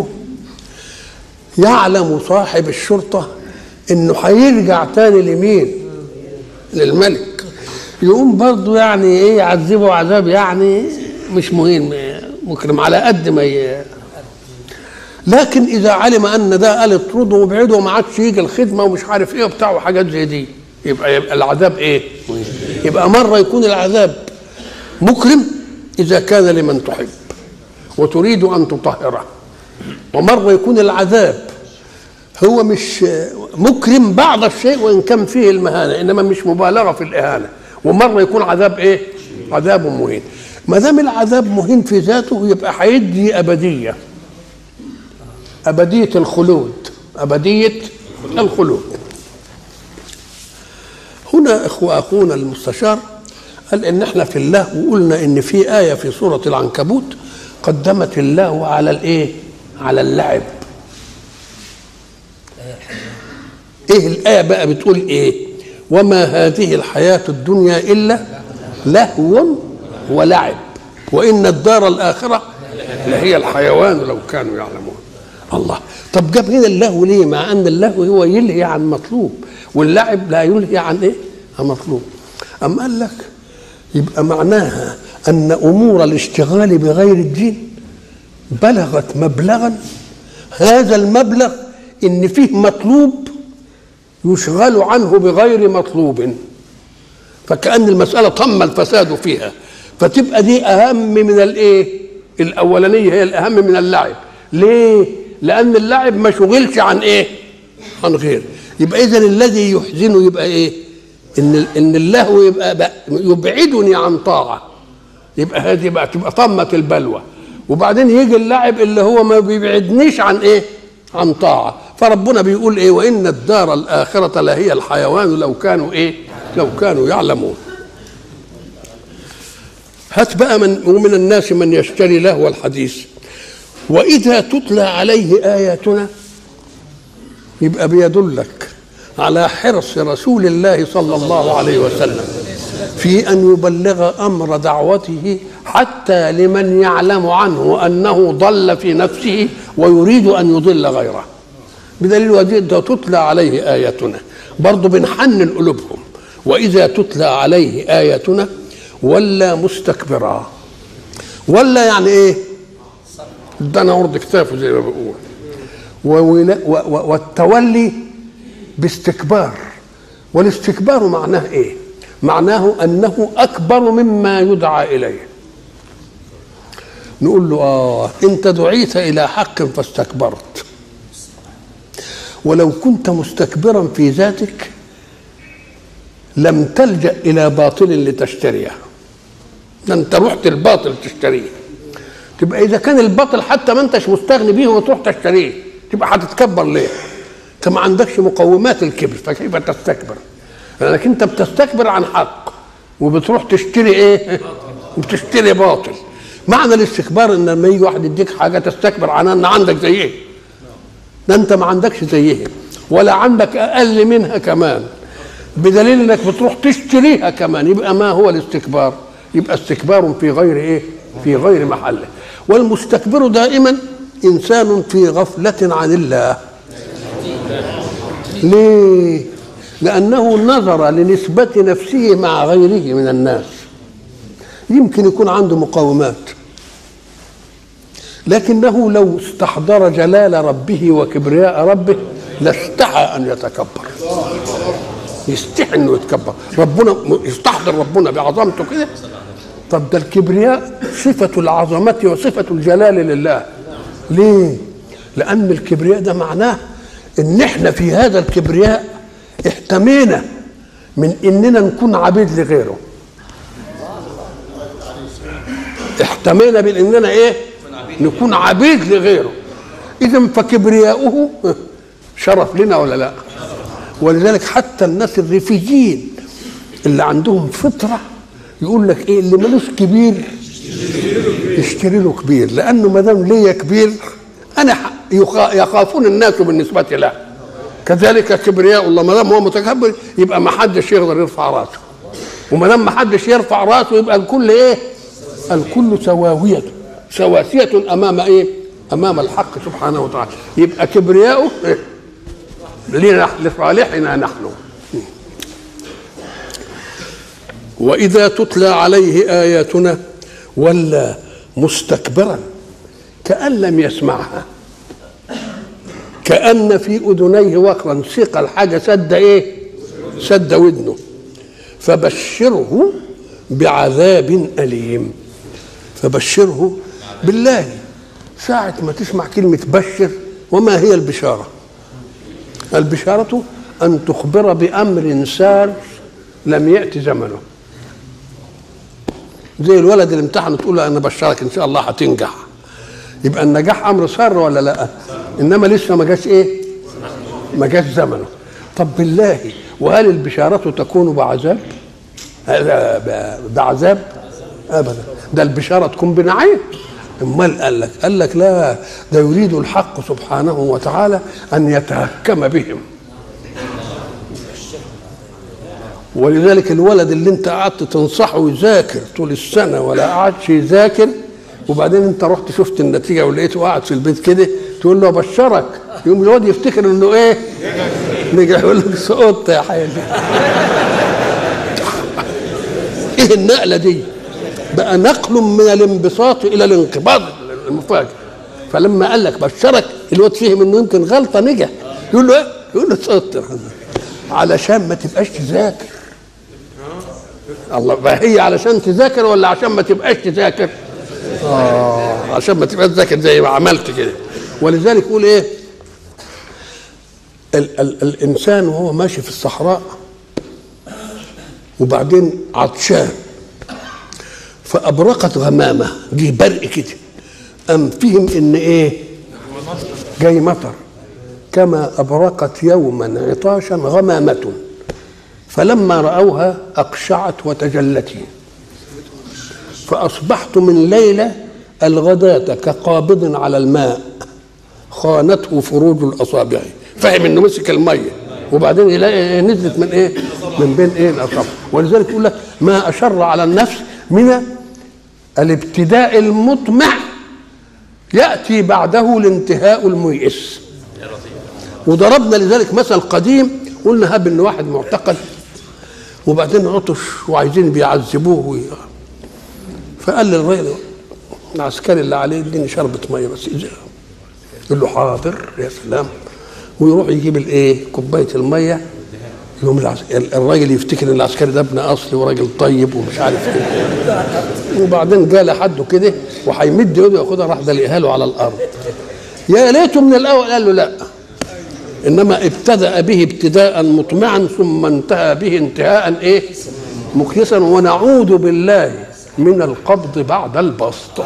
يعلم صاحب الشرطة انه هيرجع تاني لمين للملك يقوم برضه يعني ايه يعذبه عذاب يعني مش مهم مكرم على قد ما ي... لكن اذا علم ان ده قال اطرده وابعده وما عادش يجي الخدمه ومش عارف ايه وبتاع وحاجات زي دي يبقى, يبقى العذاب ايه يبقى مره يكون العذاب مكرم اذا كان لمن تحب وتريد ان تطهره ومره يكون العذاب هو مش مكرم بعض الشيء وان كان فيه المهانه انما مش مبالغه في الاهانه ومره يكون عذاب ايه عذاب مهين ما دام العذاب مهين في ذاته يبقى هيدي ابديه ابديه الخلود ابديه الخلود هنا اخو اخونا المستشار قال ان احنا في الله وقلنا ان في ايه في سوره العنكبوت قدمت الله على الايه على اللعب ايه الايه بقى بتقول ايه وما هذه الحياه الدنيا الا لهو ولعب وان الدار الاخره لهي الحيوان لو كانوا يعلمون الله طب جاب هنا اللهو ليه مع ان اللهو هو يلهي عن مطلوب واللعب لا يلهي عن ايه عن مطلوب أم قال لك يبقى معناها أن أمور الاشتغال بغير الدين بلغت مبلغا هذا المبلغ إن فيه مطلوب يشغل عنه بغير مطلوب فكأن المسألة تم الفساد فيها فتبقى دي أهم من الإيه؟ الأولانية هي الأهم من اللعب ليه؟ لأن اللعب ما شغلش عن إيه؟ عن غير يبقى إذا الذي يحزنه يبقى إيه؟ ان ان اللهو يبقى يبعدني عن طاعه يبقى هذه بقى تبقى طمه البلوى وبعدين يجي اللاعب اللي هو ما بيبعدنيش عن ايه عن طاعه فربنا بيقول ايه وان الدار الاخره لهي الحيوان لو كانوا ايه لو كانوا يعلمون هات بقى من ومن الناس من يشتري لهو الحديث واذا تتلى عليه اياتنا يبقى بيدلك على حرص رسول الله صلى الله عليه وسلم في ان يبلغ امر دعوته حتى لمن يعلم عنه انه ضل في نفسه ويريد ان يضل غيره بدليل وجد تتلى عليه اياتنا برضه بنحنن قلوبهم واذا تتلى عليه اياتنا ولا مستكبرا ولا يعني ايه ده انا عرض كتافه زي ما بقول وولا- و- و- والتولي باستكبار والاستكبار معناه ايه معناه انه اكبر مما يدعى اليه نقول له اه انت دعيت الى حق فاستكبرت ولو كنت مستكبرا في ذاتك لم تلجا الى باطل لتشتريه ده انت رحت الباطل تشتريه تبقى اذا كان الباطل حتى ما انتش مستغني بيه وتروح تشتريه تبقى هتتكبر ليه انت ما عندكش مقومات الكبر فكيف تستكبر لانك انت بتستكبر عن حق وبتروح تشتري ايه وبتشتري باطل معنى الاستكبار ان لما يجي واحد يديك حاجه تستكبر عنها ان عندك زيه ده انت ما عندكش زيها ولا عندك اقل منها كمان بدليل انك بتروح تشتريها كمان يبقى ما هو الاستكبار يبقى استكبار في غير ايه في غير محله والمستكبر دائما انسان في غفله عن الله ليه لانه نظر لنسبه نفسه مع غيره من الناس يمكن يكون عنده مقاومات لكنه لو استحضر جلال ربه وكبرياء ربه لاستحى ان يتكبر يستحي انه يتكبر ربنا يستحضر ربنا بعظمته كده طب ده الكبرياء صفة العظمة وصفة الجلال لله ليه؟ لأن الكبرياء ده معناه إن إحنا في هذا الكبرياء احتمينا من إننا نكون عبيد لغيره احتمينا من إننا إيه؟ نكون عبيد لغيره إذا فكبرياؤه شرف لنا ولا لا؟ ولذلك حتى الناس الريفيين اللي عندهم فطره يقول لك ايه اللي ملوش كبير يشتري له كبير لانه ما دام ليا كبير انا ح- يخا- يخافون الناس بالنسبه له كذلك كبرياء الله ما دام هو متكبر يبقى ما حدش يقدر يرفع راسه وما دام ما حدش يرفع راسه يبقى الكل ايه الكل سواوية سواسية امام ايه امام الحق سبحانه وتعالى يبقى كبرياؤه إيه؟ لنا- لصالحنا نحن واذا تتلى عليه اياتنا ولى مستكبرا كان لم يسمعها كان في اذنيه وقرا ثقل الحاجه سد ايه سد ودنه فبشره بعذاب اليم فبشره بالله ساعة ما تسمع كلمة بشر وما هي البشارة البشارة أن تخبر بأمر سار لم يأتي زمنه زي الولد اللي امتحن تقول له انا بشرك ان شاء الله هتنجح يبقى النجاح امر سار ولا لا انما لسه ما جاش ايه ما جاش زمنه طب بالله وهل البشارة تكون بعذاب هذا ب- بعذاب ابدا ده البشارة تكون بنعيم امال قال لك قال لك لا ده يريد الحق سبحانه وتعالى ان يتهكم بهم ولذلك الولد اللي انت قعدت تنصحه يذاكر طول السنه ولا قعدش يذاكر وبعدين انت رحت شفت النتيجه ولقيته قاعد في البيت كده تقول له ابشرك يقوم الواد يفتكر انه ايه؟ نجح يقول لك سقطت يا حبيبي ايه النقله دي؟ بقى نقل من الانبساط الى الانقباض المفاجئ فلما قال لك بشرك الواد فهم انه يمكن غلطه نجح يقول له ايه؟ يقول له سقطت علشان ما تبقاش تذاكر الله بقى هي علشان تذاكر ولا عشان ما تبقاش تذاكر؟ اه عشان ما تبقاش تذاكر زي ما عملت كده ولذلك يقول ايه؟ ال ال الانسان وهو ماشي في الصحراء وبعدين عطشان فابرقت غمامه جه برق كده ام فهم ان ايه؟ جاي مطر كما أبرقت يوما عطاشا غمامة فلما رأوها أقشعت وتجلت فأصبحت من ليلة الغداة كقابض على الماء خانته فروج الأصابع فهم إنه مسك المية وبعدين يلاقي نزلت من إيه؟ من بين إيه الأصابع ولذلك يقول لك ما أشر على النفس من الابتداء المطمع يأتي بعده الانتهاء الميئس وضربنا لذلك مثل قديم قلنا هب ان واحد معتقل وبعدين عطش وعايزين بيعذبوه وي- فقال للراجل العسكري اللي عليه اديني شربة ميه بس يقول له حاضر يا سلام ويروح يجيب الايه كوبايه الميه يقوم العس... الراجل يفتكر ان العسكري ده ابن اصلي وراجل طيب ومش عارف ايه وبعدين جه لحده كده وهيمد ايده ياخدها راح دلقها له على الارض يا ليته من الاول قال له لا انما ابتدا به ابتداء مطمعا ثم انتهى به انتهاء ايه مخلصا ونعوذ بالله من القبض بعد البسط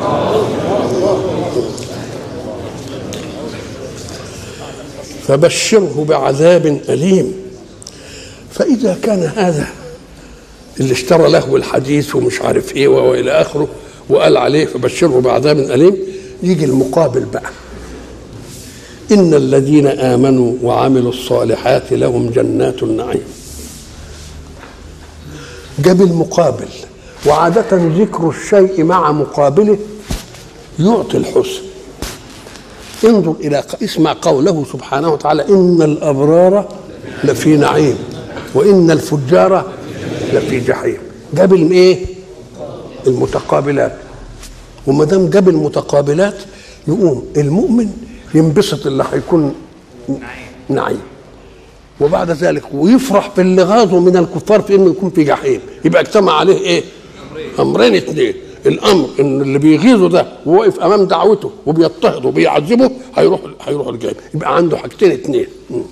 فبشره بعذاب أليم فإذا كان هذا اللي اشترى له الحديث ومش عارف ايه والى اخره وقال عليه فبشره بعذاب أليم يجي المقابل بقى إن الذين آمنوا وعملوا الصالحات لهم جنات النعيم جاب المقابل وعادة ذكر الشيء مع مقابله يعطي الحسن انظر الى اسمع قوله سبحانه وتعالى ان الابرار لفي نعيم وان الفجار لفي جحيم جاب الايه المتقابلات وما دام جاب المتقابلات يقوم المؤمن ينبسط اللي هيكون نعيم وبعد ذلك ويفرح باللي غاظه من الكفار في انه يكون في جحيم يبقى اجتمع عليه ايه امرين اثنين الامر ان اللي بيغيظه ده وواقف امام دعوته وبيضطهده وبيعذبه هيروح هيروح الجحيم يبقى عنده حاجتين اثنين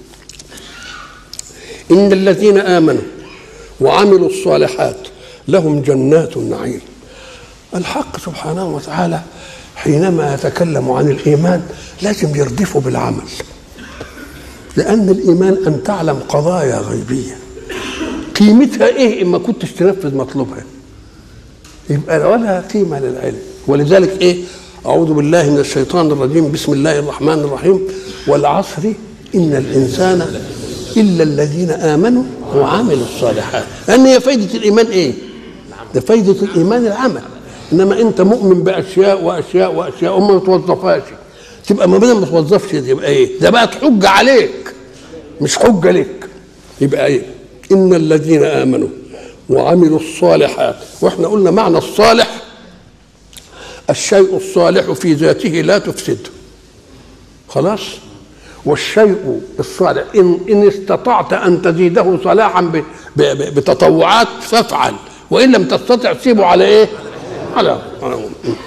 ان الذين امنوا وعملوا الصالحات لهم جنات النعيم الحق سبحانه وتعالى حينما يتكلم عن الايمان لازم يردفه بالعمل لان الايمان ان تعلم قضايا غيبيه قيمتها ايه اما كنتش تنفذ مطلوبها يبقى ولا قيمه للعلم ولذلك ايه اعوذ بالله من الشيطان الرجيم بسم الله الرحمن الرحيم والعصر ان الانسان الا الذين امنوا وعملوا الصالحات لان هي فايده الايمان ايه ده فايده الايمان العمل انما انت مؤمن باشياء واشياء واشياء وما توظفهاش تبقى ما بدل ما توظفش يبقى ايه ده بقت حجه عليك مش حجه لك يبقى ايه ان الذين امنوا وعملوا الصالحات واحنا قلنا معنى الصالح الشيء الصالح في ذاته لا تفسده خلاص والشيء الصالح إن, إن استطعت أن تزيده صلاحا ب- ب- ب- بتطوعات فافعل وإن لم تستطع سيبه على إيه؟ على على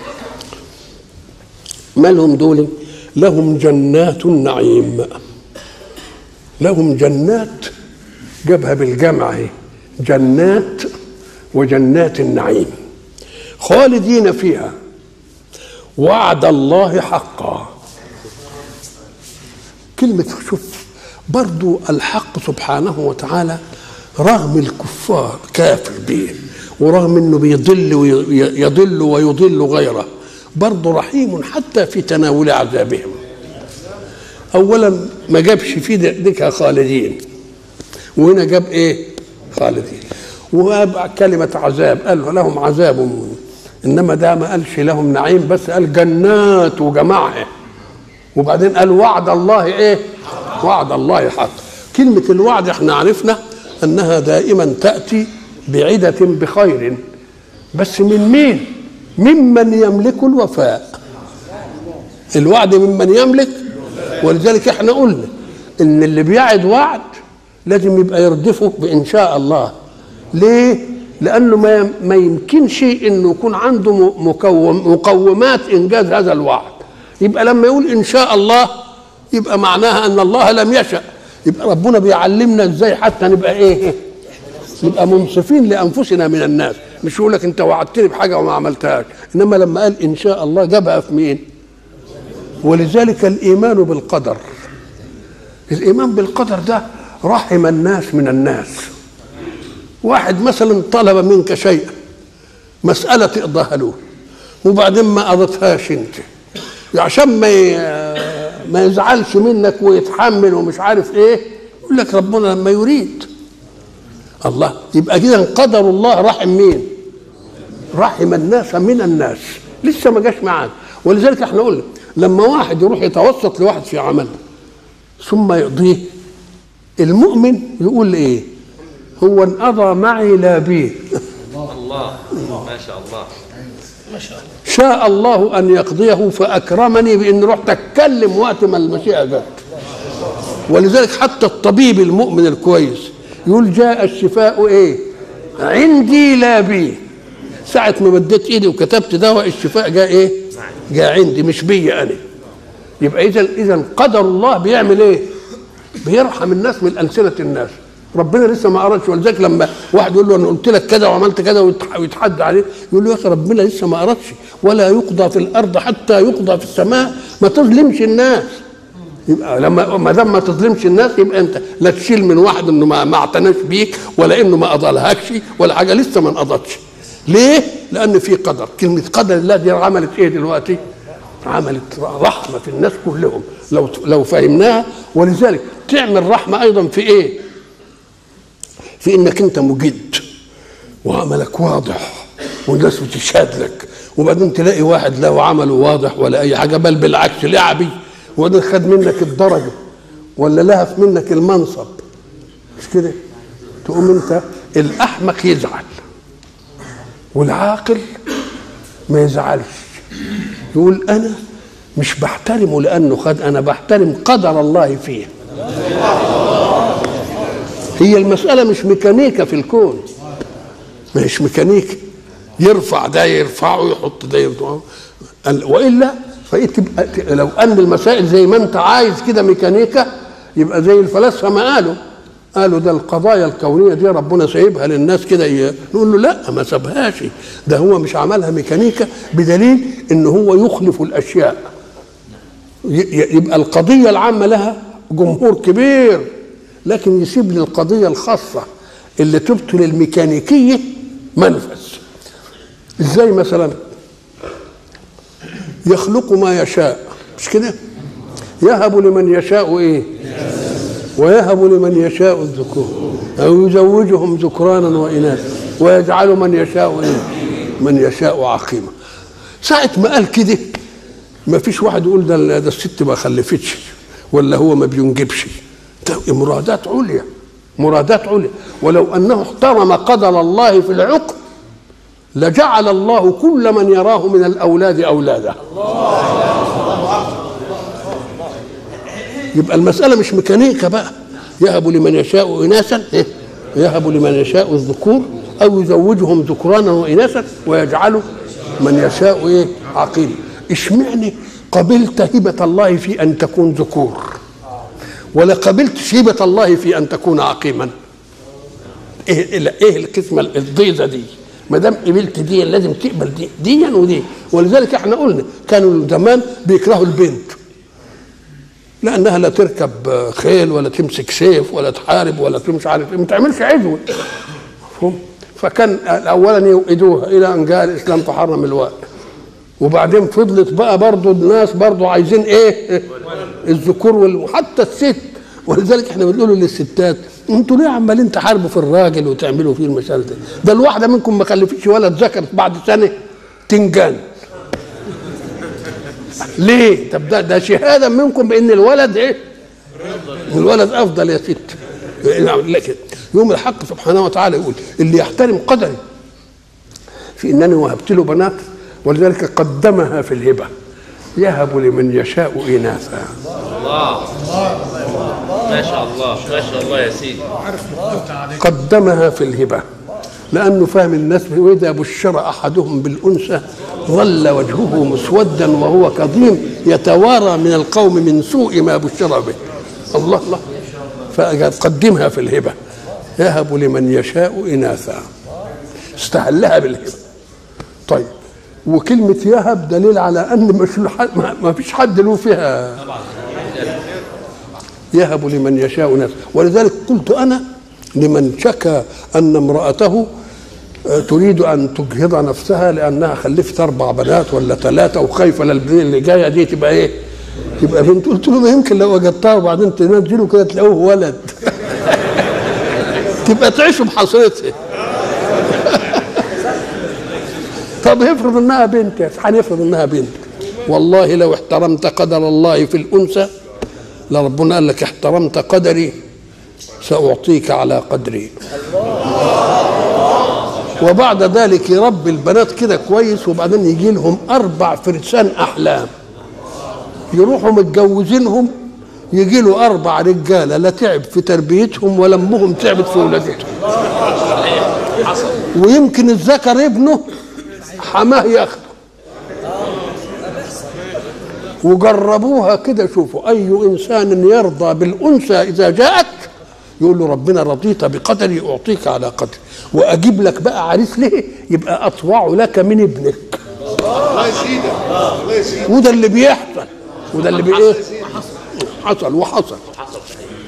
ما لهم دول لهم جنات النعيم لهم جنات جابها بالجمع اهي جنات وجنات النعيم خالدين فيها وعد الله حقا كلمة شوف برضو الحق سبحانه وتعالى رغم الكفار كافر به ورغم انه بيضل ويضل ويضل غيره برضه رحيم حتى في تناول عذابهم اولا ما جابش في ذكر خالدين وهنا جاب ايه خالدين وجاب كلمة عذاب قال لهم عذاب انما ده ما قالش لهم نعيم بس قال جنات وجمعها وبعدين قال وعد الله ايه وعد الله حق كلمة الوعد احنا عرفنا انها دائما تأتي بعدة بخير بس من مين ممن يملك الوفاء الوعد ممن يملك ولذلك احنا قلنا ان اللي بيعد وعد لازم يبقى يردفه بان شاء الله ليه لانه ما ما يمكنش انه يكون عنده مكوم مقومات انجاز هذا الوعد يبقى لما يقول ان شاء الله يبقى معناها ان الله لم يشأ يبقى ربنا بيعلمنا ازاي حتى نبقى ايه نبقى منصفين لانفسنا من الناس مش يقول لك انت وعدتني بحاجه وما عملتهاش انما لما قال ان شاء الله جابها في مين ولذلك الايمان بالقدر الايمان بالقدر ده رحم الناس من الناس واحد مثلا طلب منك شيئا مسألة تقضاها له وبعدين ما قضتهاش انت عشان ما ما يزعلش منك ويتحمل ومش عارف ايه يقول لك ربنا لما يريد الله يبقى كده قدر الله رحم مين رحم الناس من الناس لسه ما جاش معاك ولذلك احنا قلنا لما واحد يروح يتوسط لواحد في عمل ثم يقضيه المؤمن يقول ايه هو انقضى معي لا بيه الله ما شاء الله شاء الله ان يقضيه فاكرمني بان رحت اتكلم وقت ما المشيئه جت ولذلك حتى الطبيب المؤمن الكويس يقول جاء الشفاء ايه عندي لا بي ساعة ما مديت ايدي وكتبت دواء الشفاء جاء ايه جاء عندي مش بيا انا يبقى اذا اذا قدر الله بيعمل ايه بيرحم الناس من ألسنة الناس ربنا لسه ما أردش ولذلك لما واحد يقول له أنا قلت لك كذا وعملت كذا ويتح- ويتحدى عليه يقول له يا أخي ربنا لسه ما أردش ولا يقضى في الأرض حتى يقضى في السماء ما تظلمش الناس يبقى لما ما دام ما تظلمش الناس يبقى انت لا تشيل من واحد انه ما, ما اعتناش بيك ولا انه ما قضالهاكش ولا حاجه لسه ما انقضتش ليه؟ لان في قدر كلمه قدر الله دي عملت ايه دلوقتي؟ عملت رحمه في الناس كلهم لو لو فهمناها ولذلك تعمل رحمه ايضا في ايه؟ في انك انت مجد وعملك واضح والناس بتشهد لك وبعدين تلاقي واحد له عمله واضح ولا اي حاجه بل بالعكس لعبي وبعدين خد منك الدرجه ولا لهف منك المنصب مش كده تقوم انت الاحمق يزعل والعاقل ما يزعلش يقول انا مش بحترمه لانه خد انا بحترم قدر الله فيه هي المساله مش ميكانيكا في الكون مش ميكانيكا يرفع ده يرفعه يحط ده يرفعه ال- والا فإيه تبقى لو ان المسائل زي ما انت عايز كده ميكانيكا يبقى زي الفلاسفه ما قالوا قالوا ده القضايا الكونيه دي ربنا سايبها للناس كده ي- نقول له لا ما سابهاش ده هو مش عملها ميكانيكا بدليل ان هو يخلف الاشياء ي- ي- يبقى القضيه العامه لها جمهور كبير لكن يسيب للقضيه الخاصه اللي تبطل الميكانيكيه منفذ ازاي مثلا يخلق ما يشاء مش كده يهب لمن يشاء ايه ويهب لمن يشاء الذكور او يزوجهم ذكرانا واناثا ويجعل من يشاء ايه من يشاء عقيما ساعة ما قال كده ما فيش واحد يقول ده ده الست ما خلفتش ولا هو ما بينجبش ده مرادات عليا مرادات عليا ولو انه احترم قدر الله في العقل لجعل الله كل من يراه من الاولاد اولاده يبقى المساله مش ميكانيكا بقى يهب لمن يشاء اناثا إيه؟ يهب لمن يشاء الذكور او يزوجهم ذكرانا واناثا ويجعل من يشاء ايه عقيم اشمعنى قبلت هبه الله في ان تكون ذكور ولا قبلت هبه الله في ان تكون عقيما ايه ايه القسمه الضيزه دي ما دام قبلت دي لازم تقبل دي ديا ودي ولذلك احنا قلنا كانوا زمان بيكرهوا البنت لانها لا تركب خيل ولا تمسك سيف ولا تحارب ولا مش عارف ايه ما تعملش عدوه مفهوم فكان اولا يوئدوها الى ان جاء الاسلام فحرم الوقت وبعدين فضلت بقى برضو الناس برضو عايزين ايه الذكور وال- وحتى الست ولذلك احنا بنقول للستات انتوا ليه عمالين تحاربوا في الراجل وتعملوا فيه المسائل دي ده الواحده منكم ما خلفتش ولد ذكر بعد سنه تنجان ليه طب ده ده شهاده منكم بان الولد ايه الولد افضل يا ست لكن يوم الحق سبحانه وتعالى يقول اللي يحترم قدري في انني وهبت له بنات ولذلك قدمها في الهبه يهب لمن يشاء اناثا الله ما شاء الله ما شاء الله يا سيدي قدمها في الهبه لانه فهم الناس واذا بشر احدهم بالانثى ظل وجهه مسودا وهو كظيم يتوارى من القوم من سوء ما بشر به الله الله فقدمها في الهبه يهب لمن يشاء اناثا استهلها بالهبه طيب وكلمة يهب دليل على أن مش الح- ما- ما فيش حد له فيها يهب لمن يشاء نفسه ولذلك قلت أنا لمن شكى أن امرأته آه، تريد أن تجهض نفسها لأنها خلفت أربع بنات ولا ثلاثة وخايفة للبنين اللي جاية دي تبقى إيه؟ تبقى بنت قلت له ما يمكن لو وجدتها وبعدين تنزلوا كده تلاقوه ولد تبقى تعيشوا بحصرتها طب افرض انها بنت يا سيدي، هنفرض انها بنت والله لو احترمت قدر الله في الانثى لربنا قال لك احترمت قدري ساعطيك على قدري وبعد ذلك يربي البنات كده كويس وبعدين يجي لهم اربع فرسان احلام يروحوا متجوزينهم يجي له اربع رجاله لا تعب في تربيتهم ولا امهم تعبت في ولادتهم حصل ويمكن الذكر ابنه حماه ياخده وجربوها كده شوفوا اي انسان يرضى بالانثى اذا جاءت يقول له ربنا رضيت بقدري اعطيك على قدري واجيب لك بقى عريس ليه يبقى اطوع لك من ابنك الله يزيدك الله يزيدك وده اللي بيحصل وده اللي بايه حصل وحصل حصل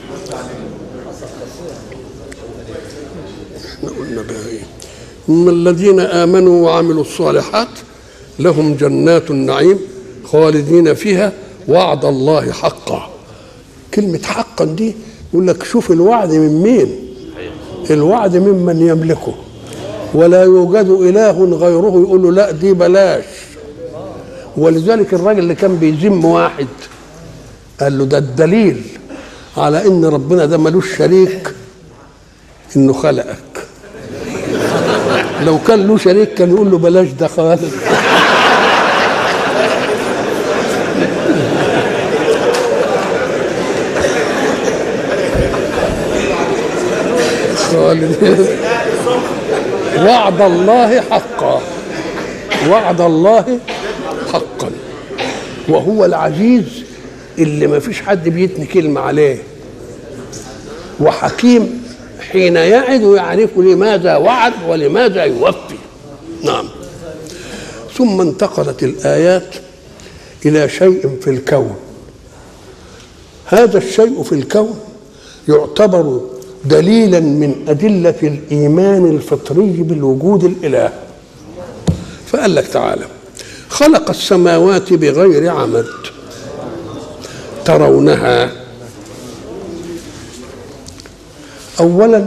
احنا قلنا بقى ايه ان الذين امنوا وعملوا الصالحات لهم جنات النعيم خالدين فيها وعد الله حقا كلمة حقا دي يقول لك شوف الوعد من مين الوعد ممن يملكه ولا يوجد إله غيره يقول له لا دي بلاش ولذلك الراجل اللي كان بيذم واحد قال له ده الدليل على ان ربنا ده ملوش شريك انه خلقك لو كان له شريك كان يقول له بلاش ده خالص خالد وعد الله حقا وعد الله حقا وهو العزيز اللي ما فيش حد بيتني كلمة عليه وحكيم حين يعد يعرف لماذا وعد ولماذا يوفي نعم ثم انتقلت الآيات إلى شيء في الكون هذا الشيء في الكون يعتبر دليلا من أدلة الإيمان الفطري بالوجود الإله فقال لك تعالى خلق السماوات بغير عمد ترونها اولا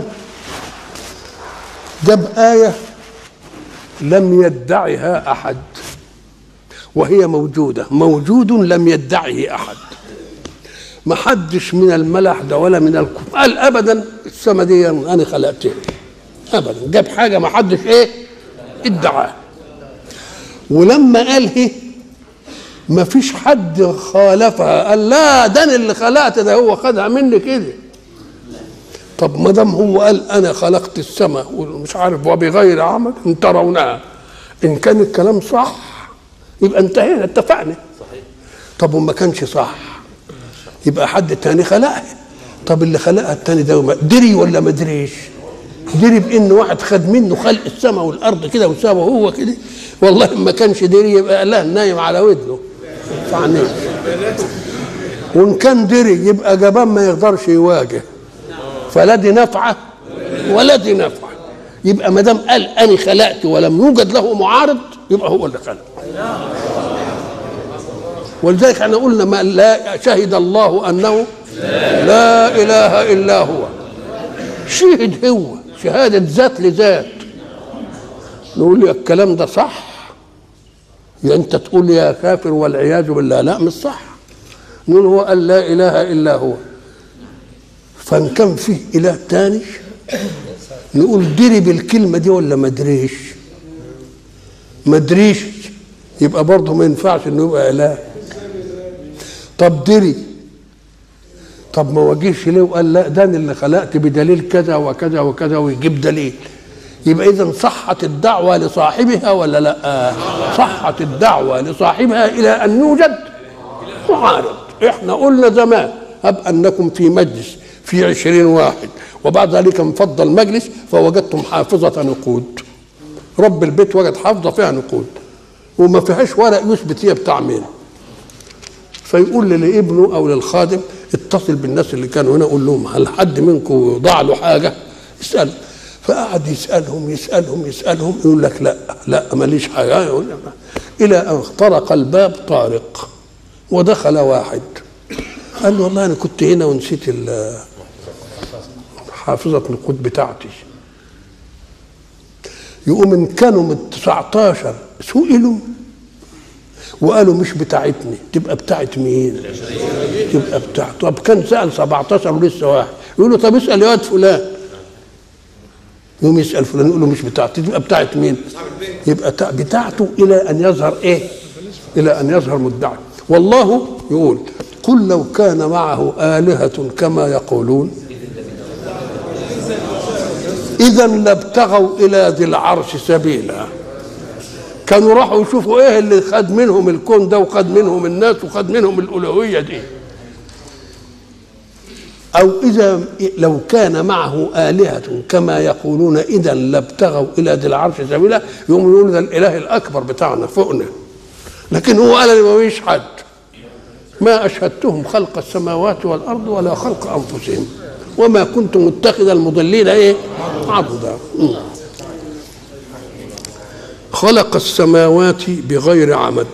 جاب ايه لم يدعها احد وهي موجوده موجود لم يدعه احد ما حدش من الملح ده ولا من الكفار قال ابدا السما دي انا خلقتها ابدا جاب حاجه ما حدش ايه ادعاها ولما قال هي ما فيش حد خالفها قال لا ده أنا اللي خلقت ده هو خدها مني كده طب ما دام هو قال انا خلقت السماء ومش عارف وبغير عمل ان ترونها ان كان الكلام صح يبقى انتهينا اتفقنا صحيح طب وما كانش صح يبقى حد تاني خلقها طب اللي خلقها التاني ده ما- دري ولا ما دريش دري بان واحد خد منه خلق السماء والارض كده وسابه هو كده والله ما كانش دري يبقى الله نايم على ودنه فعنيش وان كان دري يبقى جبان ما يقدرش يواجه فلا دي نفعه ولا دي نفعه يبقى ما دام قال انا خلقت ولم يوجد له معارض يبقى هو اللي خلق ولذلك احنا قلنا ما لا شهد الله انه لا اله الا هو شهد هو شهاده ذات لذات نقول يا الكلام ده صح يا انت تقول يا كافر والعياذ بالله لا مش صح نقول هو قال لا اله الا هو فان كان فيه اله تاني نقول دري بالكلمه دي ولا ما دريش ما دريش يبقى برضه ما ينفعش انه يبقى اله طب دري طب ما واجهش ليه وقال لا ده أنا اللي خلقت بدليل كذا وكذا وكذا ويجيب دليل يبقى اذا صحت الدعوه لصاحبها ولا لا صحت الدعوه لصاحبها الى ان يوجد معارض احنا قلنا زمان هب انكم في مجلس في عشرين واحد وبعد ذلك انفض المجلس فوجدتم حافظة نقود رب البيت وجد حافظة فيها نقود وما فيهاش ورق يثبت هي بتاع مين فيقول لابنه او للخادم اتصل بالناس اللي كانوا هنا قول لهم هل حد منكم ضاع له حاجه؟ اسال فقعد يسالهم يسالهم يسالهم يقول لك لا لا ماليش حاجه يقول لا. الى ان طرق الباب طارق ودخل واحد قال له والله انا كنت هنا ونسيت ال- حافظه النقود بتاعتي يقوم ان كانوا من 19 سئلوا وقالوا مش بتاعتني تبقى بتاعت مين؟ تبقى بتاعت طب كان سأل 17 ولسه واحد يقول له طب اسأل يا واد فلان يقوم يسال فلان يقول له مش بتاعتي تبقى بتاعت مين؟ يبقى تا- بتاعته الى ان يظهر ايه؟ الى ان يظهر مدعي والله يقول قل لو كان معه آلهة كما يقولون إذا لابتغوا إلى ذي العرش سبيلا كانوا راحوا يشوفوا ايه اللي خد منهم الكون ده وخد منهم الناس وخد منهم الالوهيه دي او اذا لو كان معه الهه كما يقولون اذا لابتغوا الى ذي العرش سبيلا يقوموا يقولوا ده الاله الاكبر بتاعنا فوقنا لكن هو قال لي ما فيش حد ما اشهدتهم خلق السماوات والارض ولا خلق انفسهم وما كنت متخذ المضلين ايه عضدا م. خلق السماوات بغير عمد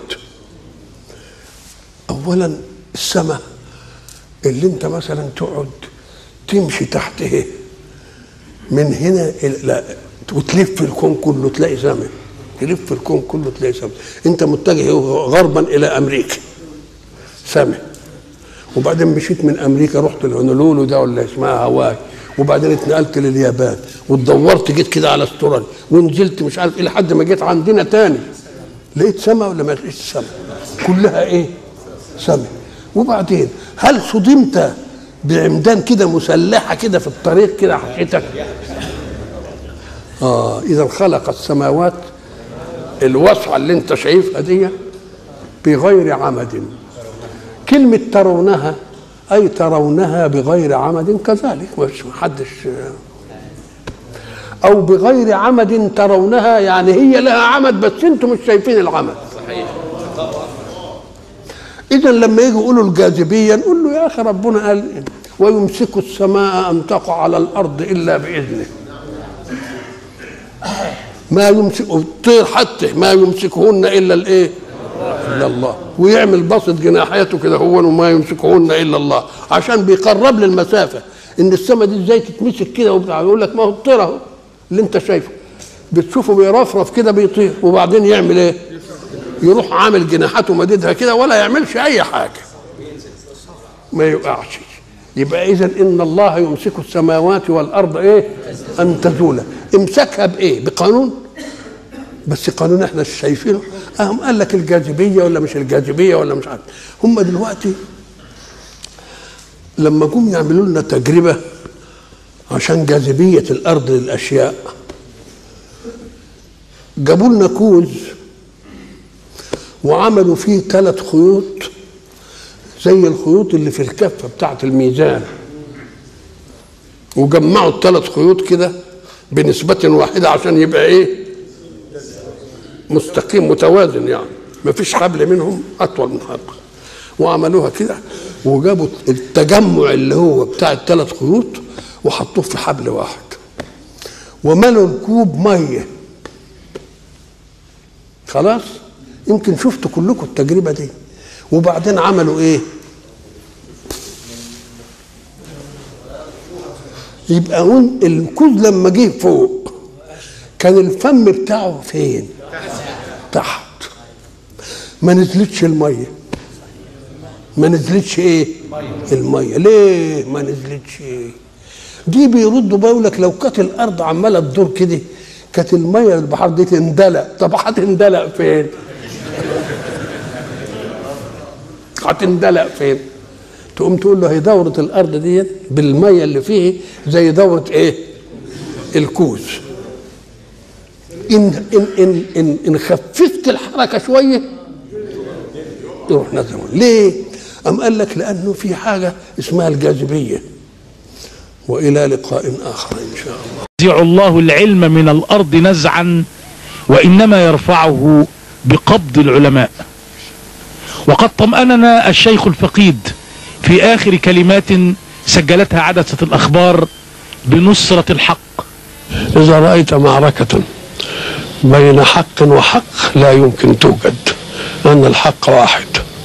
اولا السماء اللي انت مثلا تقعد تمشي تحته من هنا إلى لا وتلف الكون كله تلاقي سماء تلف الكون كله تلاقي سماء انت متجه غربا الى امريكا سماء وبعدين مشيت من امريكا رحت الهونولولو ده ولا اسمها هواي وبعدين اتنقلت لليابان واتدورت جيت كده على استراليا ونزلت مش عارف ايه لحد ما جيت عندنا تاني لقيت سماء ولا ما لقيتش سماء كلها ايه سماء وبعدين هل صدمت بعمدان كده مسلحه كده في الطريق كده حكيتك اه اذا خلق السماوات الوسعه اللي انت شايفها دي بغير عمد كلمه ترونها اي ترونها بغير عمد كذلك مش محدش او بغير عمد ترونها يعني هي لها عمد بس انتم مش شايفين العمد صحيح اذا لما يجي يقولوا الجاذبيه نقول له يا اخي ربنا قال ويمسك السماء ان تقع على الارض الا باذنه ما يمسك الطير حتى ما يمسكهن الا الايه الا الله ويعمل بسط جناحاته كده هو وما يمسكهن الا الله عشان بيقرب للمسافه ان السماء دي ازاي تتمسك كده وبتاع يقول لك ما هو الطير اهو اللي انت شايفه بتشوفه بيرفرف كده بيطير وبعدين يعمل ايه؟ يروح عامل جناحاته مددها كده ولا يعملش اي حاجه ما يوقعش يبقى اذا ان الله يمسك السماوات والارض ايه ان تزولا امسكها بايه بقانون بس قانون احنا مش شايفينه اهم قال لك الجاذبيه ولا مش الجاذبيه ولا مش عارف هم دلوقتي لما جم يعملوا لنا تجربه عشان جاذبيه الارض للاشياء جابوا لنا كوز وعملوا فيه ثلاث خيوط زي الخيوط اللي في الكفه بتاعه الميزان وجمعوا الثلاث خيوط كده بنسبة واحدة عشان يبقى ايه مستقيم متوازن يعني ما فيش حبل منهم اطول من حبل وعملوها كده وجابوا التجمع اللي هو بتاع الثلاث خيوط وحطوه في حبل واحد وملوا الكوب ميه خلاص يمكن شفتوا كلكم التجربه دي وبعدين عملوا ايه يبقى هون الكوز لما جه فوق كان الفم بتاعه فين تحت ما نزلتش الميه ما نزلتش ايه الميه ليه ما نزلتش ايه دي بيردوا بيقول لك لو كانت الارض عماله تدور كده كانت الميه البحر دي تندلق طب هتندلق فين هتندلق فين تقوم تقول له هي دورة الأرض دي بالمية اللي فيه زي دورة إيه؟ الكوز إن إن إن إن, إن خففت الحركة شوية يروح نزل ليه؟ أم قال لك لأنه في حاجة اسمها الجاذبية وإلى لقاء آخر إن شاء الله ينزع الله العلم من الارض نزعا وانما يرفعه بقبض العلماء وقد طمأننا الشيخ الفقيد في اخر كلمات سجلتها عدسة الاخبار بنصرة الحق إذا رأيت معركة بين حق وحق لا يمكن توجد أن الحق واحد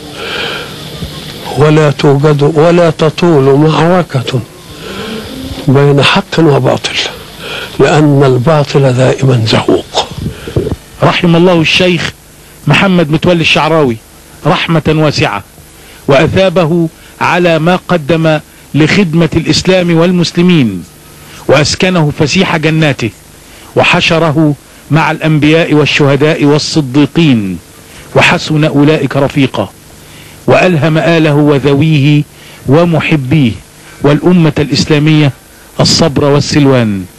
ولا توجد ولا تطول معركة بين حق وباطل لأن الباطل دائما زهوق رحم الله الشيخ محمد متولي الشعراوي رحمة واسعة وأثابه على ما قدم لخدمة الإسلام والمسلمين وأسكنه فسيح جناته وحشره مع الأنبياء والشهداء والصديقين وحسن أولئك رفيقا وألهم آله وذويه ومحبيه والأمة الإسلامية الصبر والسلوان